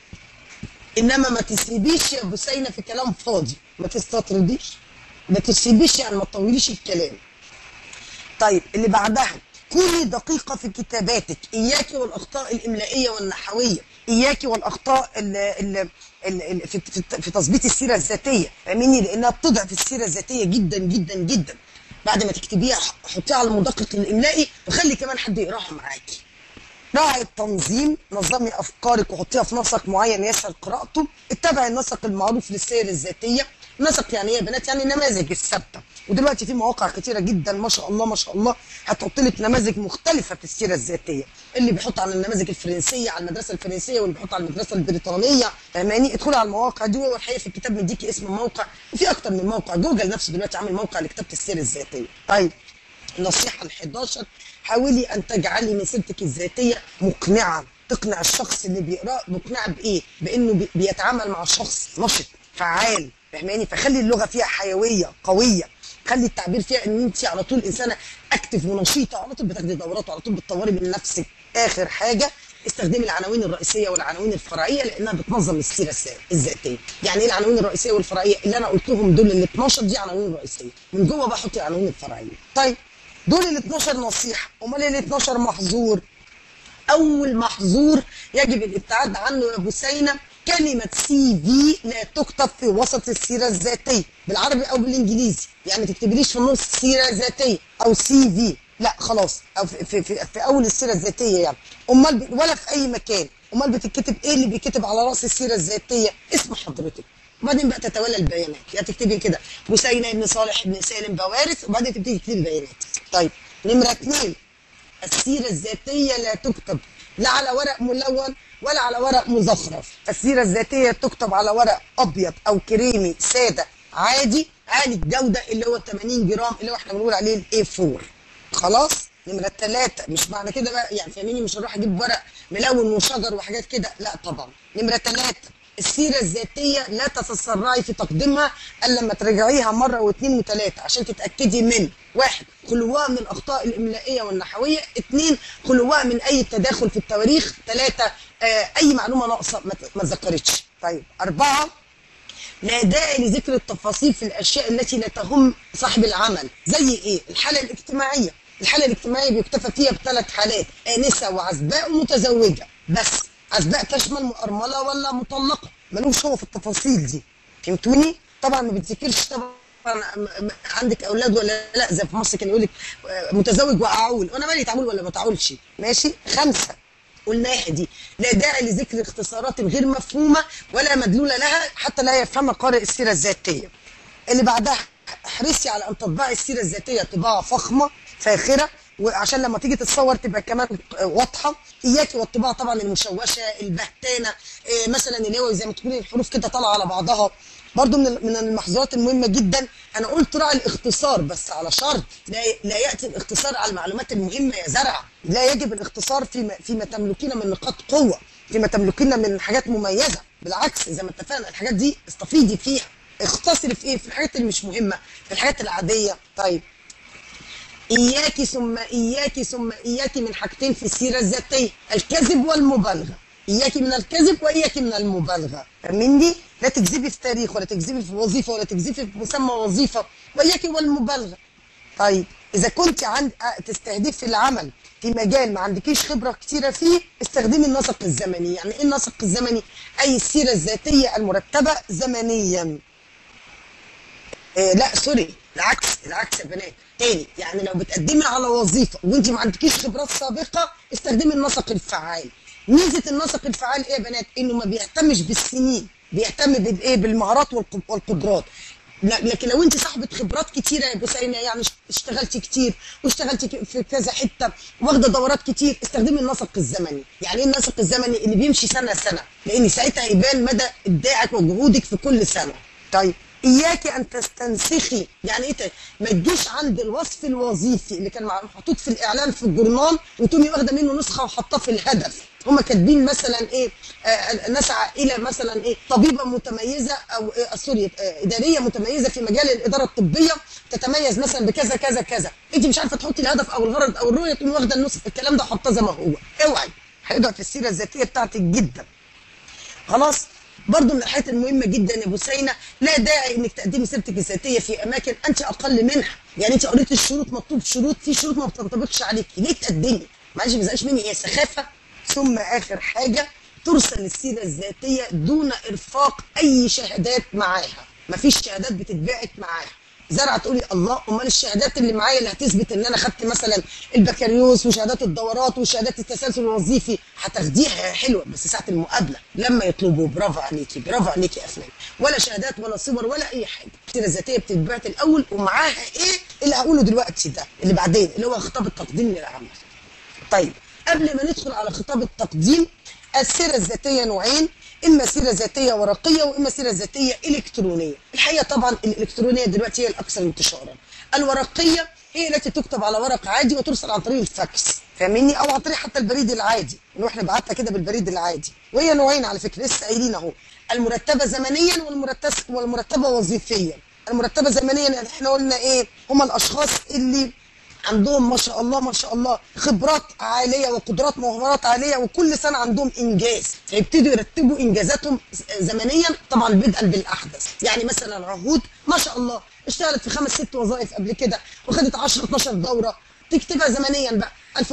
انما ما تسيبيش يا بسينه في كلام فاضي ما تستطرديش ما تسيبيش يعني ما تطوليش الكلام طيب اللي بعدها كوني دقيقة في كتاباتك إياك والأخطاء الإملائية والنحوية إياك والأخطاء ال ال ال ال في, في, في تظبيط السيرة الذاتية فاهميني لأنها بتضعف السيرة الذاتية جدا جدا جدا بعد ما تكتبيها حطيها على المدقق الإملائي وخلي كمان حد يقراها معاكي راعي التنظيم نظمي افكارك وحطيها في نسق معين يسهل قراءته اتبعي النسق المعروف للسير الذاتيه نسق يعني ايه يا بنات يعني النماذج الثابته ودلوقتي في مواقع كتيره جدا ما شاء الله ما شاء الله هتحط لك نماذج مختلفه في السيره الذاتيه اللي بيحط على النماذج الفرنسيه على المدرسه الفرنسيه واللي بيحط على المدرسه البريطانيه فاهماني ادخلي على المواقع دي وهو الحقيقه في الكتاب مديكي اسم موقع وفي اكتر من موقع جوجل نفسه دلوقتي عامل موقع لكتابه السير الذاتيه طيب النصيحة ال 11 حاولي أن تجعلي مسيرتك الذاتية مقنعة تقنع الشخص اللي بيقرأ مقنعة بإيه؟ بإنه بي- بيتعامل مع شخص نشط فعال فاهماني؟ فخلي اللغة فيها حيوية قوية خلي التعبير فيها ان انت على طول انسانه اكتف ونشيطه على طول بتاخدي دورات وعلى طول بتطوري من نفسك اخر حاجه استخدمي العناوين الرئيسيه والعناوين الفرعيه لانها بتنظم السيره الس- الذاتيه يعني ايه العناوين الرئيسيه والفرعيه اللي انا قلتهم دول ال 12 دي عناوين رئيسيه من جوه بقى حطي العناوين الفرعيه طيب دول ال 12 نصيحه امال ال 12 محظور اول محظور يجب الابتعاد عنه يا بسينه كلمة سي في لا تكتب في وسط السيرة الذاتية بالعربي أو بالإنجليزي يعني ما تكتبليش في النص سيرة ذاتية أو سي في لا خلاص أو في, في, في, في أول السيرة الذاتية يعني أمال ب- ولا في أي مكان أمال بتتكتب إيه اللي بيكتب على رأس السيرة الذاتية اسم حضرتك وبعدين بقى تتولى البيانات يعني تكتبي كده بسينة ابن صالح ابن سالم بوارث وبعدين تبتدي تكتبي البيانات طيب نمرة اثنين السيرة الذاتية لا تكتب لا على ورق ملون ولا على ورق مزخرف السيرة الذاتية تكتب على ورق أبيض أو كريمي سادة عادي عالي الجودة اللي هو 80 جرام اللي هو احنا بنقول عليه الاي 4 خلاص نمرة ثلاثة مش معنى كده بقى يعني فاهميني مش هنروح اجيب ورق ملون وشجر وحاجات كده لا طبعا نمرة ثلاثة السيرة الذاتية لا تتسرعي في تقديمها الا لما تراجعيها مرة واثنين وثلاثة عشان تتأكدي من واحد خلوها من الاخطاء الاملائية والنحوية اثنين خلوها من اي تداخل في التواريخ ثلاثة آه اي معلومة ناقصة ما ت- ما اتذكرتش طيب اربعة لا داعي لذكر التفاصيل في الاشياء التي لا تهم صاحب العمل زي ايه الحاله الاجتماعيه الحاله الاجتماعيه بيكتفى فيها بثلاث حالات انسه وعزباء ومتزوجه بس عزباء تشمل ارمله ولا مطلقه ملوش هو في التفاصيل دي فهمتوني طبعا ما بتذكرش طبعا م- م- عندك اولاد ولا لا زي في مصر كان يقول لك آه، متزوج واعول وانا مالي تعول ولا ما تعولش ماشي خمسه قلناها دي لا داعي لذكر اختصارات غير مفهومة ولا مدلولة لها حتى لا يفهم قارئ السيرة الذاتية اللي بعدها احرصي على ان تطبعي السيرة الذاتية طباعة فخمة فاخرة وعشان لما تيجي تتصور تبقى كمان واضحة اياكي والطباعة طبعا المشوشة البهتانة إيه مثلا اللي هو زي ما تقولي الحروف كده طالعة على بعضها برضو من من المحظورات المهمة جدا انا قلت راعي الاختصار بس على شرط لا لا ياتي الاختصار على المعلومات المهمه يا زرع لا يجب الاختصار فيما فيما تملكين من نقاط قوه فيما تملكين من حاجات مميزه بالعكس زي ما اتفقنا الحاجات دي استفيدي فيها اختصري في ايه في الحاجات اللي مش مهمه في الحاجات العاديه طيب إياك ثم إياك ثم إياك من حاجتين في السيرة الذاتية الكذب والمبالغة إياك من الكذب وإياك من المبالغة فاهمني؟ لا تكذبي في تاريخ ولا تكذبي في وظيفة ولا تكذبي في مسمى وظيفة وإياك والمبالغة طيب إذا كنت عند تستهدفي العمل في مجال ما عندكيش خبرة كتيرة فيه استخدمي النسق الزمني يعني إيه النسق الزمني؟ أي السيرة الذاتية المرتبة زمنيا إيه لا سوري العكس العكس يا بنات تاني يعني لو بتقدمي على وظيفه وانت ما عندكيش خبرات سابقه استخدمي النسق الفعال ميزه النسق الفعال ايه يا بنات انه ما بيهتمش بالسنين بيهتم بالايه بالمهارات والق- والقدرات لا- لكن لو انت صاحبه خبرات كتيره يا بوسينه يعني اشتغلتي كتير واشتغلتي ك- في كذا حته واخده دورات كتير استخدمي النسق الزمني يعني ايه النسق الزمني اللي بيمشي سنه سنه لان ساعتها هيبان مدى ابداعك وجهودك في كل سنه طيب اياك ان تستنسخي يعني ايه ت- ما تجيش عند الوصف الوظيفي اللي كان مع- محطوط في الاعلان في الجورنال وتقومي واخده منه نسخه وحطاه في الهدف هم كاتبين مثلا ايه آه نسعى الى مثلا ايه طبيبه متميزه او إيه سوري آه اداريه متميزه في مجال الاداره الطبيه تتميز مثلا بكذا كذا كذا انت مش عارفه تحطي الهدف او الغرض او الرؤيه تقومي واخده النسخ الكلام ده حطاه زي ما هو اوعي هيضعف في السيره الذاتيه بتاعتك جدا خلاص برضو من الحاجات المهمة جدا يا بوسينة لا داعي انك تقدمي سيرتك الذاتية في اماكن انت اقل منها يعني انت قريت الشروط مطلوب شروط في شروط ما بتنطبقش عليك ليه تقدمي معلش ما تزعلش مني هي سخافة ثم اخر حاجة ترسل السيرة الذاتية دون ارفاق اي شهادات معاها مفيش شهادات بتتبعت معاها زرعه تقولي الله امال الشهادات اللي معايا اللي هتثبت ان انا خدت مثلا البكالوريوس وشهادات الدورات وشهادات التسلسل الوظيفي هتاخديها حلوه بس ساعه المقابله لما يطلبوا برافو عليكي برافو عليكي يا افلام ولا شهادات ولا صور ولا اي حاجه السيره الذاتيه بتتبعت الاول ومعاها ايه اللي هقوله دلوقتي ده اللي بعدين اللي هو خطاب التقديم للعمل طيب قبل ما ندخل على خطاب التقديم السيرة الذاتية نوعين إما سيرة ذاتية ورقية وإما سيرة ذاتية إلكترونية الحقيقة طبعا الإلكترونية دلوقتي هي الأكثر انتشارا الورقية هي التي تكتب على ورق عادي وترسل عن طريق الفاكس فاهميني او عن طريق حتى البريد العادي اللي احنا بعتها كده بالبريد العادي وهي نوعين على فكره لسه قايلين اهو المرتبه زمنيا والمرتبه والمرتبه وظيفيا المرتبه زمنيا يعني احنا قلنا ايه هم الاشخاص اللي عندهم ما شاء الله ما شاء الله خبرات عاليه وقدرات ومهارات عاليه وكل سنه عندهم انجاز فيبتدوا يرتبوا انجازاتهم زمنيا طبعا بدءا بالاحدث يعني مثلا عهود ما شاء الله اشتغلت في خمس ست وظائف قبل كده وخدت 10 12 دوره تكتبها زمنيا بقى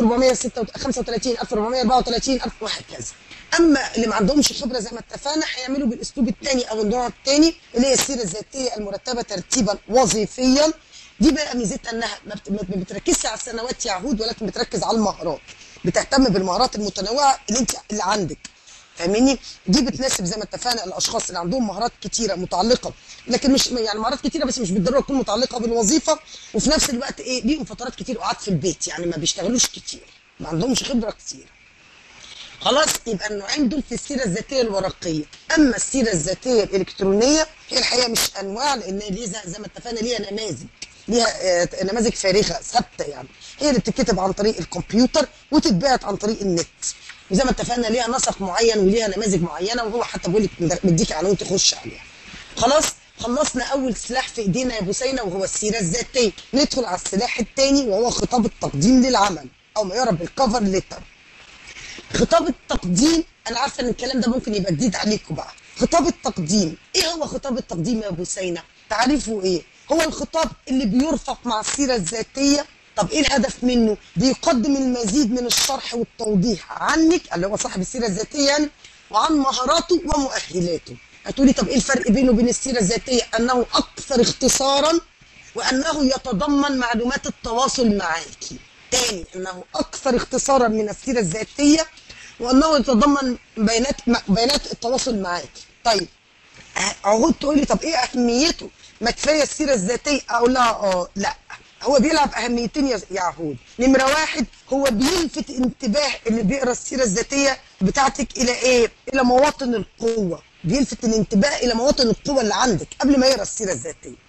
1435 1434 1000 وهكذا اما اللي ما عندهمش خبره زي ما اتفقنا هيعملوا بالاسلوب الثاني او النوع الثاني اللي هي السيره الذاتيه المرتبه ترتيبا وظيفيا دي بقى ميزتها انها ما بت- ما بتركزش على السنوات يا عهود ولكن بتركز على المهارات بتهتم بالمهارات المتنوعه اللي انت اللي عندك فاهميني دي بتناسب زي ما اتفقنا الاشخاص اللي عندهم مهارات كتيره متعلقه لكن مش يعني مهارات كتيره بس مش بالضروره تكون متعلقه بالوظيفه وفي نفس الوقت ايه ليهم فترات كتير قعد في البيت يعني ما بيشتغلوش كتير ما عندهمش خبره كتير خلاص يبقى النوعين دول في السيره الذاتيه الورقيه اما السيره الذاتيه الالكترونيه هي الحقيقه مش انواع لان ليها زي ما اتفقنا ليها نماذج ليها آه، نماذج فارغه ثابته يعني هي اللي بتتكتب عن طريق الكمبيوتر وتتبعت عن طريق النت وزي ما اتفقنا ليها نسق معين وليها نماذج معينه وهو حتى بيقول لك مديك عناوين تخش عليها خلاص خلصنا اول سلاح في ايدينا يا بوسينه وهو السيره الذاتيه ندخل على السلاح الثاني وهو خطاب التقديم للعمل او ما يعرف بالكفر ليتر خطاب التقديم انا عارفه ان الكلام ده ممكن يبقى جديد عليكم بقى خطاب التقديم ايه هو خطاب التقديم يا ابو سينا تعريفه ايه هو الخطاب اللي بيرفق مع السيره الذاتيه طب ايه الهدف منه بيقدم المزيد من الشرح والتوضيح عنك اللي هو صاحب السيره الذاتيه يعني وعن مهاراته ومؤهلاته هتقولي طب ايه الفرق بينه وبين السيره الذاتيه انه اكثر اختصارا وانه يتضمن معلومات التواصل معاكي تاني انه اكثر اختصارا من السيره الذاتيه وانه يتضمن بيانات بيانات التواصل معاك طيب عهود تقول لي طب ايه اهميته ما كفايه السيره الذاتيه اقول لها اه لا هو بيلعب اهميتين يا يا عهود نمره واحد هو بيلفت انتباه اللي بيقرا السيره الذاتيه بتاعتك الى ايه الى مواطن القوه بيلفت الانتباه الى مواطن القوه اللي عندك قبل ما يقرا السيره الذاتيه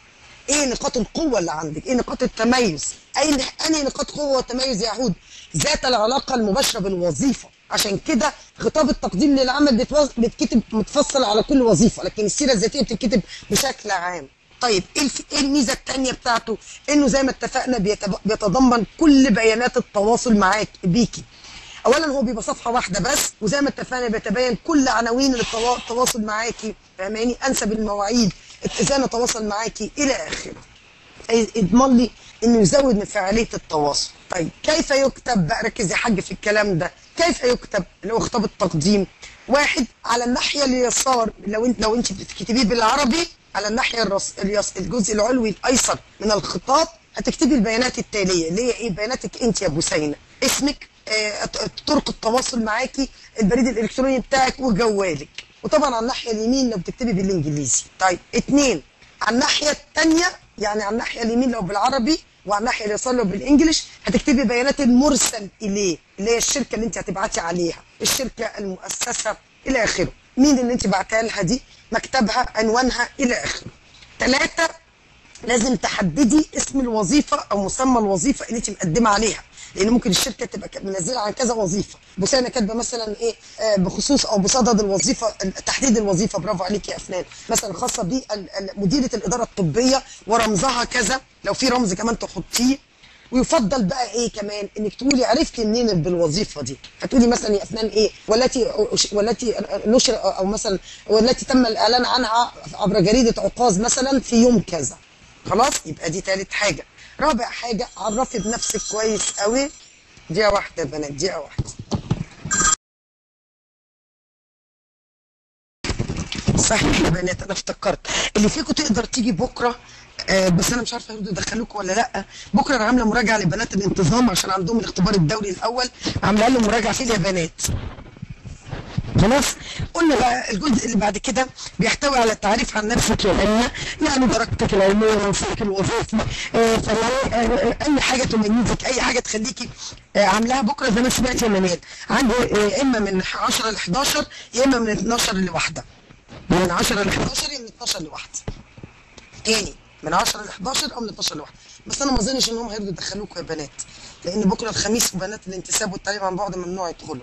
ايه نقاط القوه اللي عندك ايه نقاط التميز اي انهي نقاط قوه وتميز يا يهود ذات العلاقه المباشره بالوظيفه عشان كده خطاب التقديم للعمل بتوز- بيتكتب متفصل على كل وظيفه لكن السيره الذاتيه بتتكتب بشكل عام طيب ايه الف- إيه الميزه الثانيه بتاعته انه زي ما اتفقنا بيتب- بيتضمن كل بيانات التواصل معاك بيكي اولا هو بيبقى صفحه واحده بس وزي ما اتفقنا بيتبين كل عناوين التوا- التواصل معاكي فاهماني انسب المواعيد ازاي نتواصل معاكي الى اخره يضمن لي انه يزود من فعاليه التواصل طيب كيف يكتب بقى ركز يا حاج في الكلام ده كيف يكتب اللي هو خطاب التقديم واحد على الناحيه اليسار لو انت لو انت بتكتبيه بالعربي على الناحيه الرص... اليس... الجزء العلوي الايسر من الخطاب هتكتبي البيانات التاليه اللي هي ايه بياناتك انت يا بوسينه اسمك آه، طرق التواصل معاكي البريد الالكتروني بتاعك وجوالك وطبعا على الناحيه اليمين لو بتكتبي بالانجليزي طيب اتنين على الناحيه الثانيه يعني على الناحيه اليمين لو بالعربي وعلى الناحيه اليسار لو بالانجلش هتكتبي بيانات المرسل اليه اللي هي الشركه اللي انت هتبعتي عليها الشركه المؤسسه الى اخره مين اللي انت بعتها لها دي مكتبها عنوانها الى اخره ثلاثه لازم تحددي اسم الوظيفه او مسمى الوظيفه اللي انت مقدمه عليها لان ممكن الشركه تبقى ك- منزله عن كذا وظيفه بس انا كاتبه مثلا ايه آه، بخصوص او بصدد الوظيفه تحديد الوظيفه برافو عليك يا افنان مثلا خاصه بمديره الاداره الطبيه ورمزها كذا لو في رمز كمان تحطيه ويفضل بقى ايه كمان انك تقولي عرفتي منين بالوظيفه دي فتقولي مثلا يا افنان ايه والتي والتي نشر او مثلا والتي تم الاعلان عنها عبر جريده عكاظ مثلا في يوم كذا خلاص يبقى دي تالت حاجه رابع حاجه عرفي بنفسك كويس قوي دقيقه واحده يا بنات دقيقه واحده صحيح يا بنات انا افتكرت اللي فيكم تقدر تيجي بكره آه بس انا مش عارفه يرضوا يدخلوكم ولا لا بكره انا عامله مراجعه لبنات الانتظام عشان عندهم الاختبار الدولي الاول عامله لهم مراجعه فيه اليابانات خلاص قلنا بقى الجزء اللي بعد كده بيحتوي على التعريف عن نفسك يا أمة يعني درجتك العلمية منصبك الوظيفي آه، فلو- آه، أي حاجة تميزك أي حاجة تخليكي آه، عاملاها بكرة زي ما سمعت يا منال عندي آه، إما من 10 ل 11 يا إما من 12 لواحدة من 10 ل 11 يا من 12 لواحدة تاني من 10 ل 11 او من 12 لواحده بس انا ما اظنش ان هم هيرضوا يدخلوكوا يا بنات لان بكره الخميس وبنات الانتساب والتعليم عن بعد ممنوع يدخلوا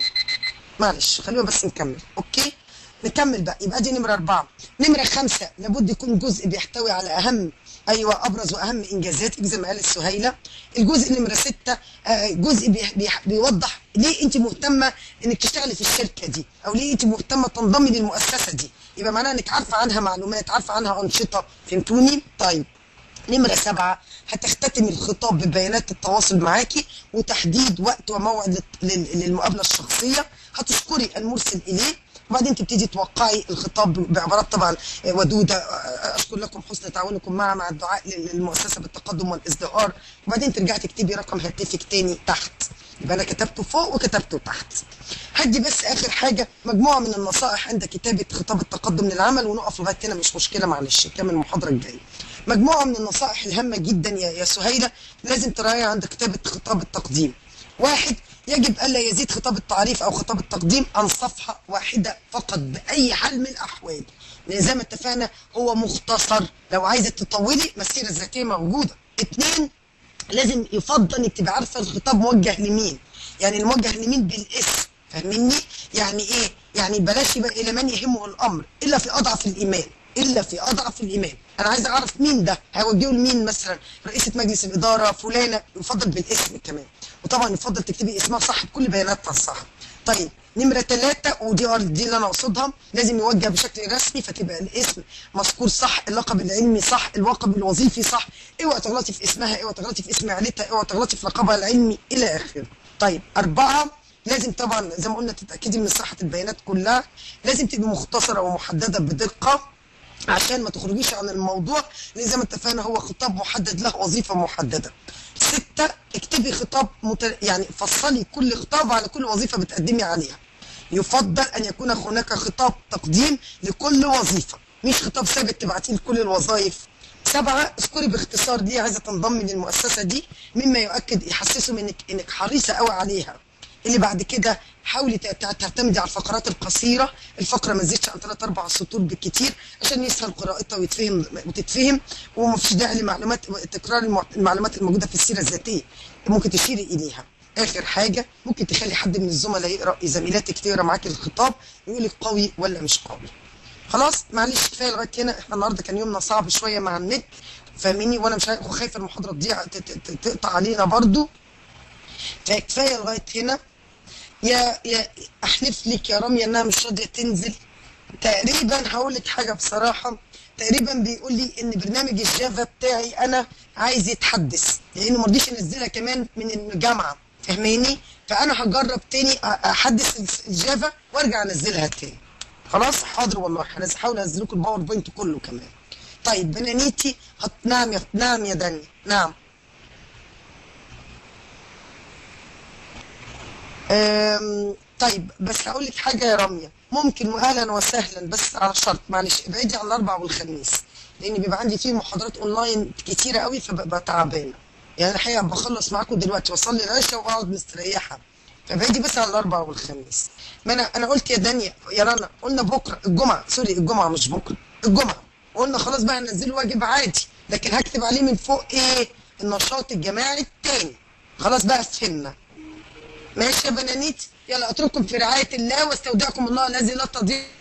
معلش خلينا بس نكمل اوكي نكمل بقى يبقى دي نمره اربعه نمره خمسه لابد يكون جزء بيحتوي على اهم ايوه ابرز واهم انجازاتك زي ما قالت سهيله الجزء نمره سته آه، جزء بي بي بيوضح ليه انت مهتمه انك تشتغلي في الشركه دي او ليه انت مهتمه تنضمي للمؤسسه دي يبقى معناها انك عارفه عنها معلومات عارفه عنها انشطه فهمتوني طيب نمرة سبعة هتختتم الخطاب ببيانات التواصل معاكي وتحديد وقت وموعد لل- لل- للمقابلة الشخصية هتشكري المرسل إليه وبعدين تبتدي توقعي الخطاب بعبارات طبعا ودودة أشكر لكم حسن تعاونكم مع مع الدعاء للمؤسسة بالتقدم والازدهار وبعدين ترجعي تكتبي رقم هاتفك تاني تحت يبقى أنا كتبته فوق وكتبته تحت هدي بس آخر حاجة مجموعة من النصائح عند كتابة خطاب التقدم للعمل ونقف لغاية هنا مش مشكلة معلش نكمل المحاضرة الجاية مجموعة من النصائح الهامة جدا يا يا سهيلة لازم تراعيها عند كتابة خطاب التقديم. واحد يجب ألا يزيد خطاب التعريف أو خطاب التقديم عن صفحة واحدة فقط بأي حال من الأحوال. لأن زي ما اتفقنا هو مختصر لو عايزة تطولي ما السيرة الذاتية موجودة. اتنين لازم يفضل انك تبقى عارفه الخطاب موجه لمين يعني الموجه لمين بالاسم فاهمني يعني ايه يعني بلاش يبقى الى من يهمه الامر الا في اضعف الايمان الا في اضعف الايمان انا عايز اعرف مين ده هيوجهه لمين مثلا رئيسه مجلس الاداره فلانه يفضل بالاسم كمان وطبعا يفضل تكتبي اسمها صح بكل بياناتها الصح طيب نمرة ثلاثة ودي دي اللي أنا أقصدها لازم يوجه بشكل رسمي فتبقى الاسم مذكور صح اللقب العلمي صح اللقب الوظيفي صح اوعى تغلطي في اسمها اوعى تغلطي في اسم عيلتها اوعى تغلطي في لقبها العلمي إلى آخره طيب أربعة لازم طبعا زي ما قلنا تتأكدي من صحة البيانات كلها لازم تبقى مختصرة ومحددة بدقة عشان ما تخرجيش عن الموضوع لان زي ما اتفقنا هو خطاب محدد له وظيفه محدده. ستة اكتبي خطاب مت... يعني فصلي كل خطاب على كل وظيفه بتقدمي عليها. يفضل ان يكون هناك خطاب تقديم لكل وظيفه مش خطاب ثابت تبعتيه لكل الوظائف. سبعة اذكري باختصار ليه عايزه تنضمي للمؤسسه دي مما يؤكد يحسسهم انك انك حريصه قوي عليها. اللي بعد كده حاولي ت- ت- تعتمدي على الفقرات القصيره الفقره ما تزيدش عن 3 4 سطور بالكتير عشان يسهل قراءتها ويتفهم وتتفهم ومفيش داعي لمعلومات تكرار المع- المعلومات الموجوده في السيره الذاتيه ممكن تشيري اليها اخر حاجه ممكن تخلي حد من الزملاء يقرا زميلاتك تقرا معاكي الخطاب يقول لك قوي ولا مش قوي خلاص معلش كفايه لغايه هنا احنا النهارده كان يومنا صعب شويه مع النت فاهميني وانا مش عارف- وخايفه المحاضره تضيع ت- ت- ت- تقطع علينا برضو فكفايه لغايه هنا يا يا احلف لك يا راميه انها مش راضيه تنزل تقريبا هقول لك حاجه بصراحه تقريبا بيقول لي ان برنامج الجافا بتاعي انا عايز يتحدث لانه ما رضيش ينزلها كمان من الجامعه فاهماني فانا هجرب تاني أ- احدث الس- الجافا وارجع انزلها تاني خلاص حاضر والله هحاول انزل لكم الباوربوينت كله كمان طيب بنانيتي هت... نعم يا نعم يا دنيا نعم أم... طيب بس هقول لك حاجه يا راميه ممكن اهلا وسهلا بس على شرط معلش ابعدي عن الاربع والخميس لان بيبقى عندي فيه محاضرات اونلاين كتيره قوي فببقى تعبانه يعني الحقيقه بخلص معاكم دلوقتي واصلي العشاء واقعد مستريحه فابعدي بس عن الاربع والخميس ما انا انا قلت يا دنيا يا رنا قلنا بكره الجمعه سوري الجمعه مش بكره الجمعه قلنا خلاص بقى هنزله واجب عادي لكن هكتب عليه من فوق ايه النشاط الجماعي التاني خلاص بقى فهمنا ماشي يا بنانيت يلا اترككم في رعايه الله واستودعكم الله الذي لا تضيع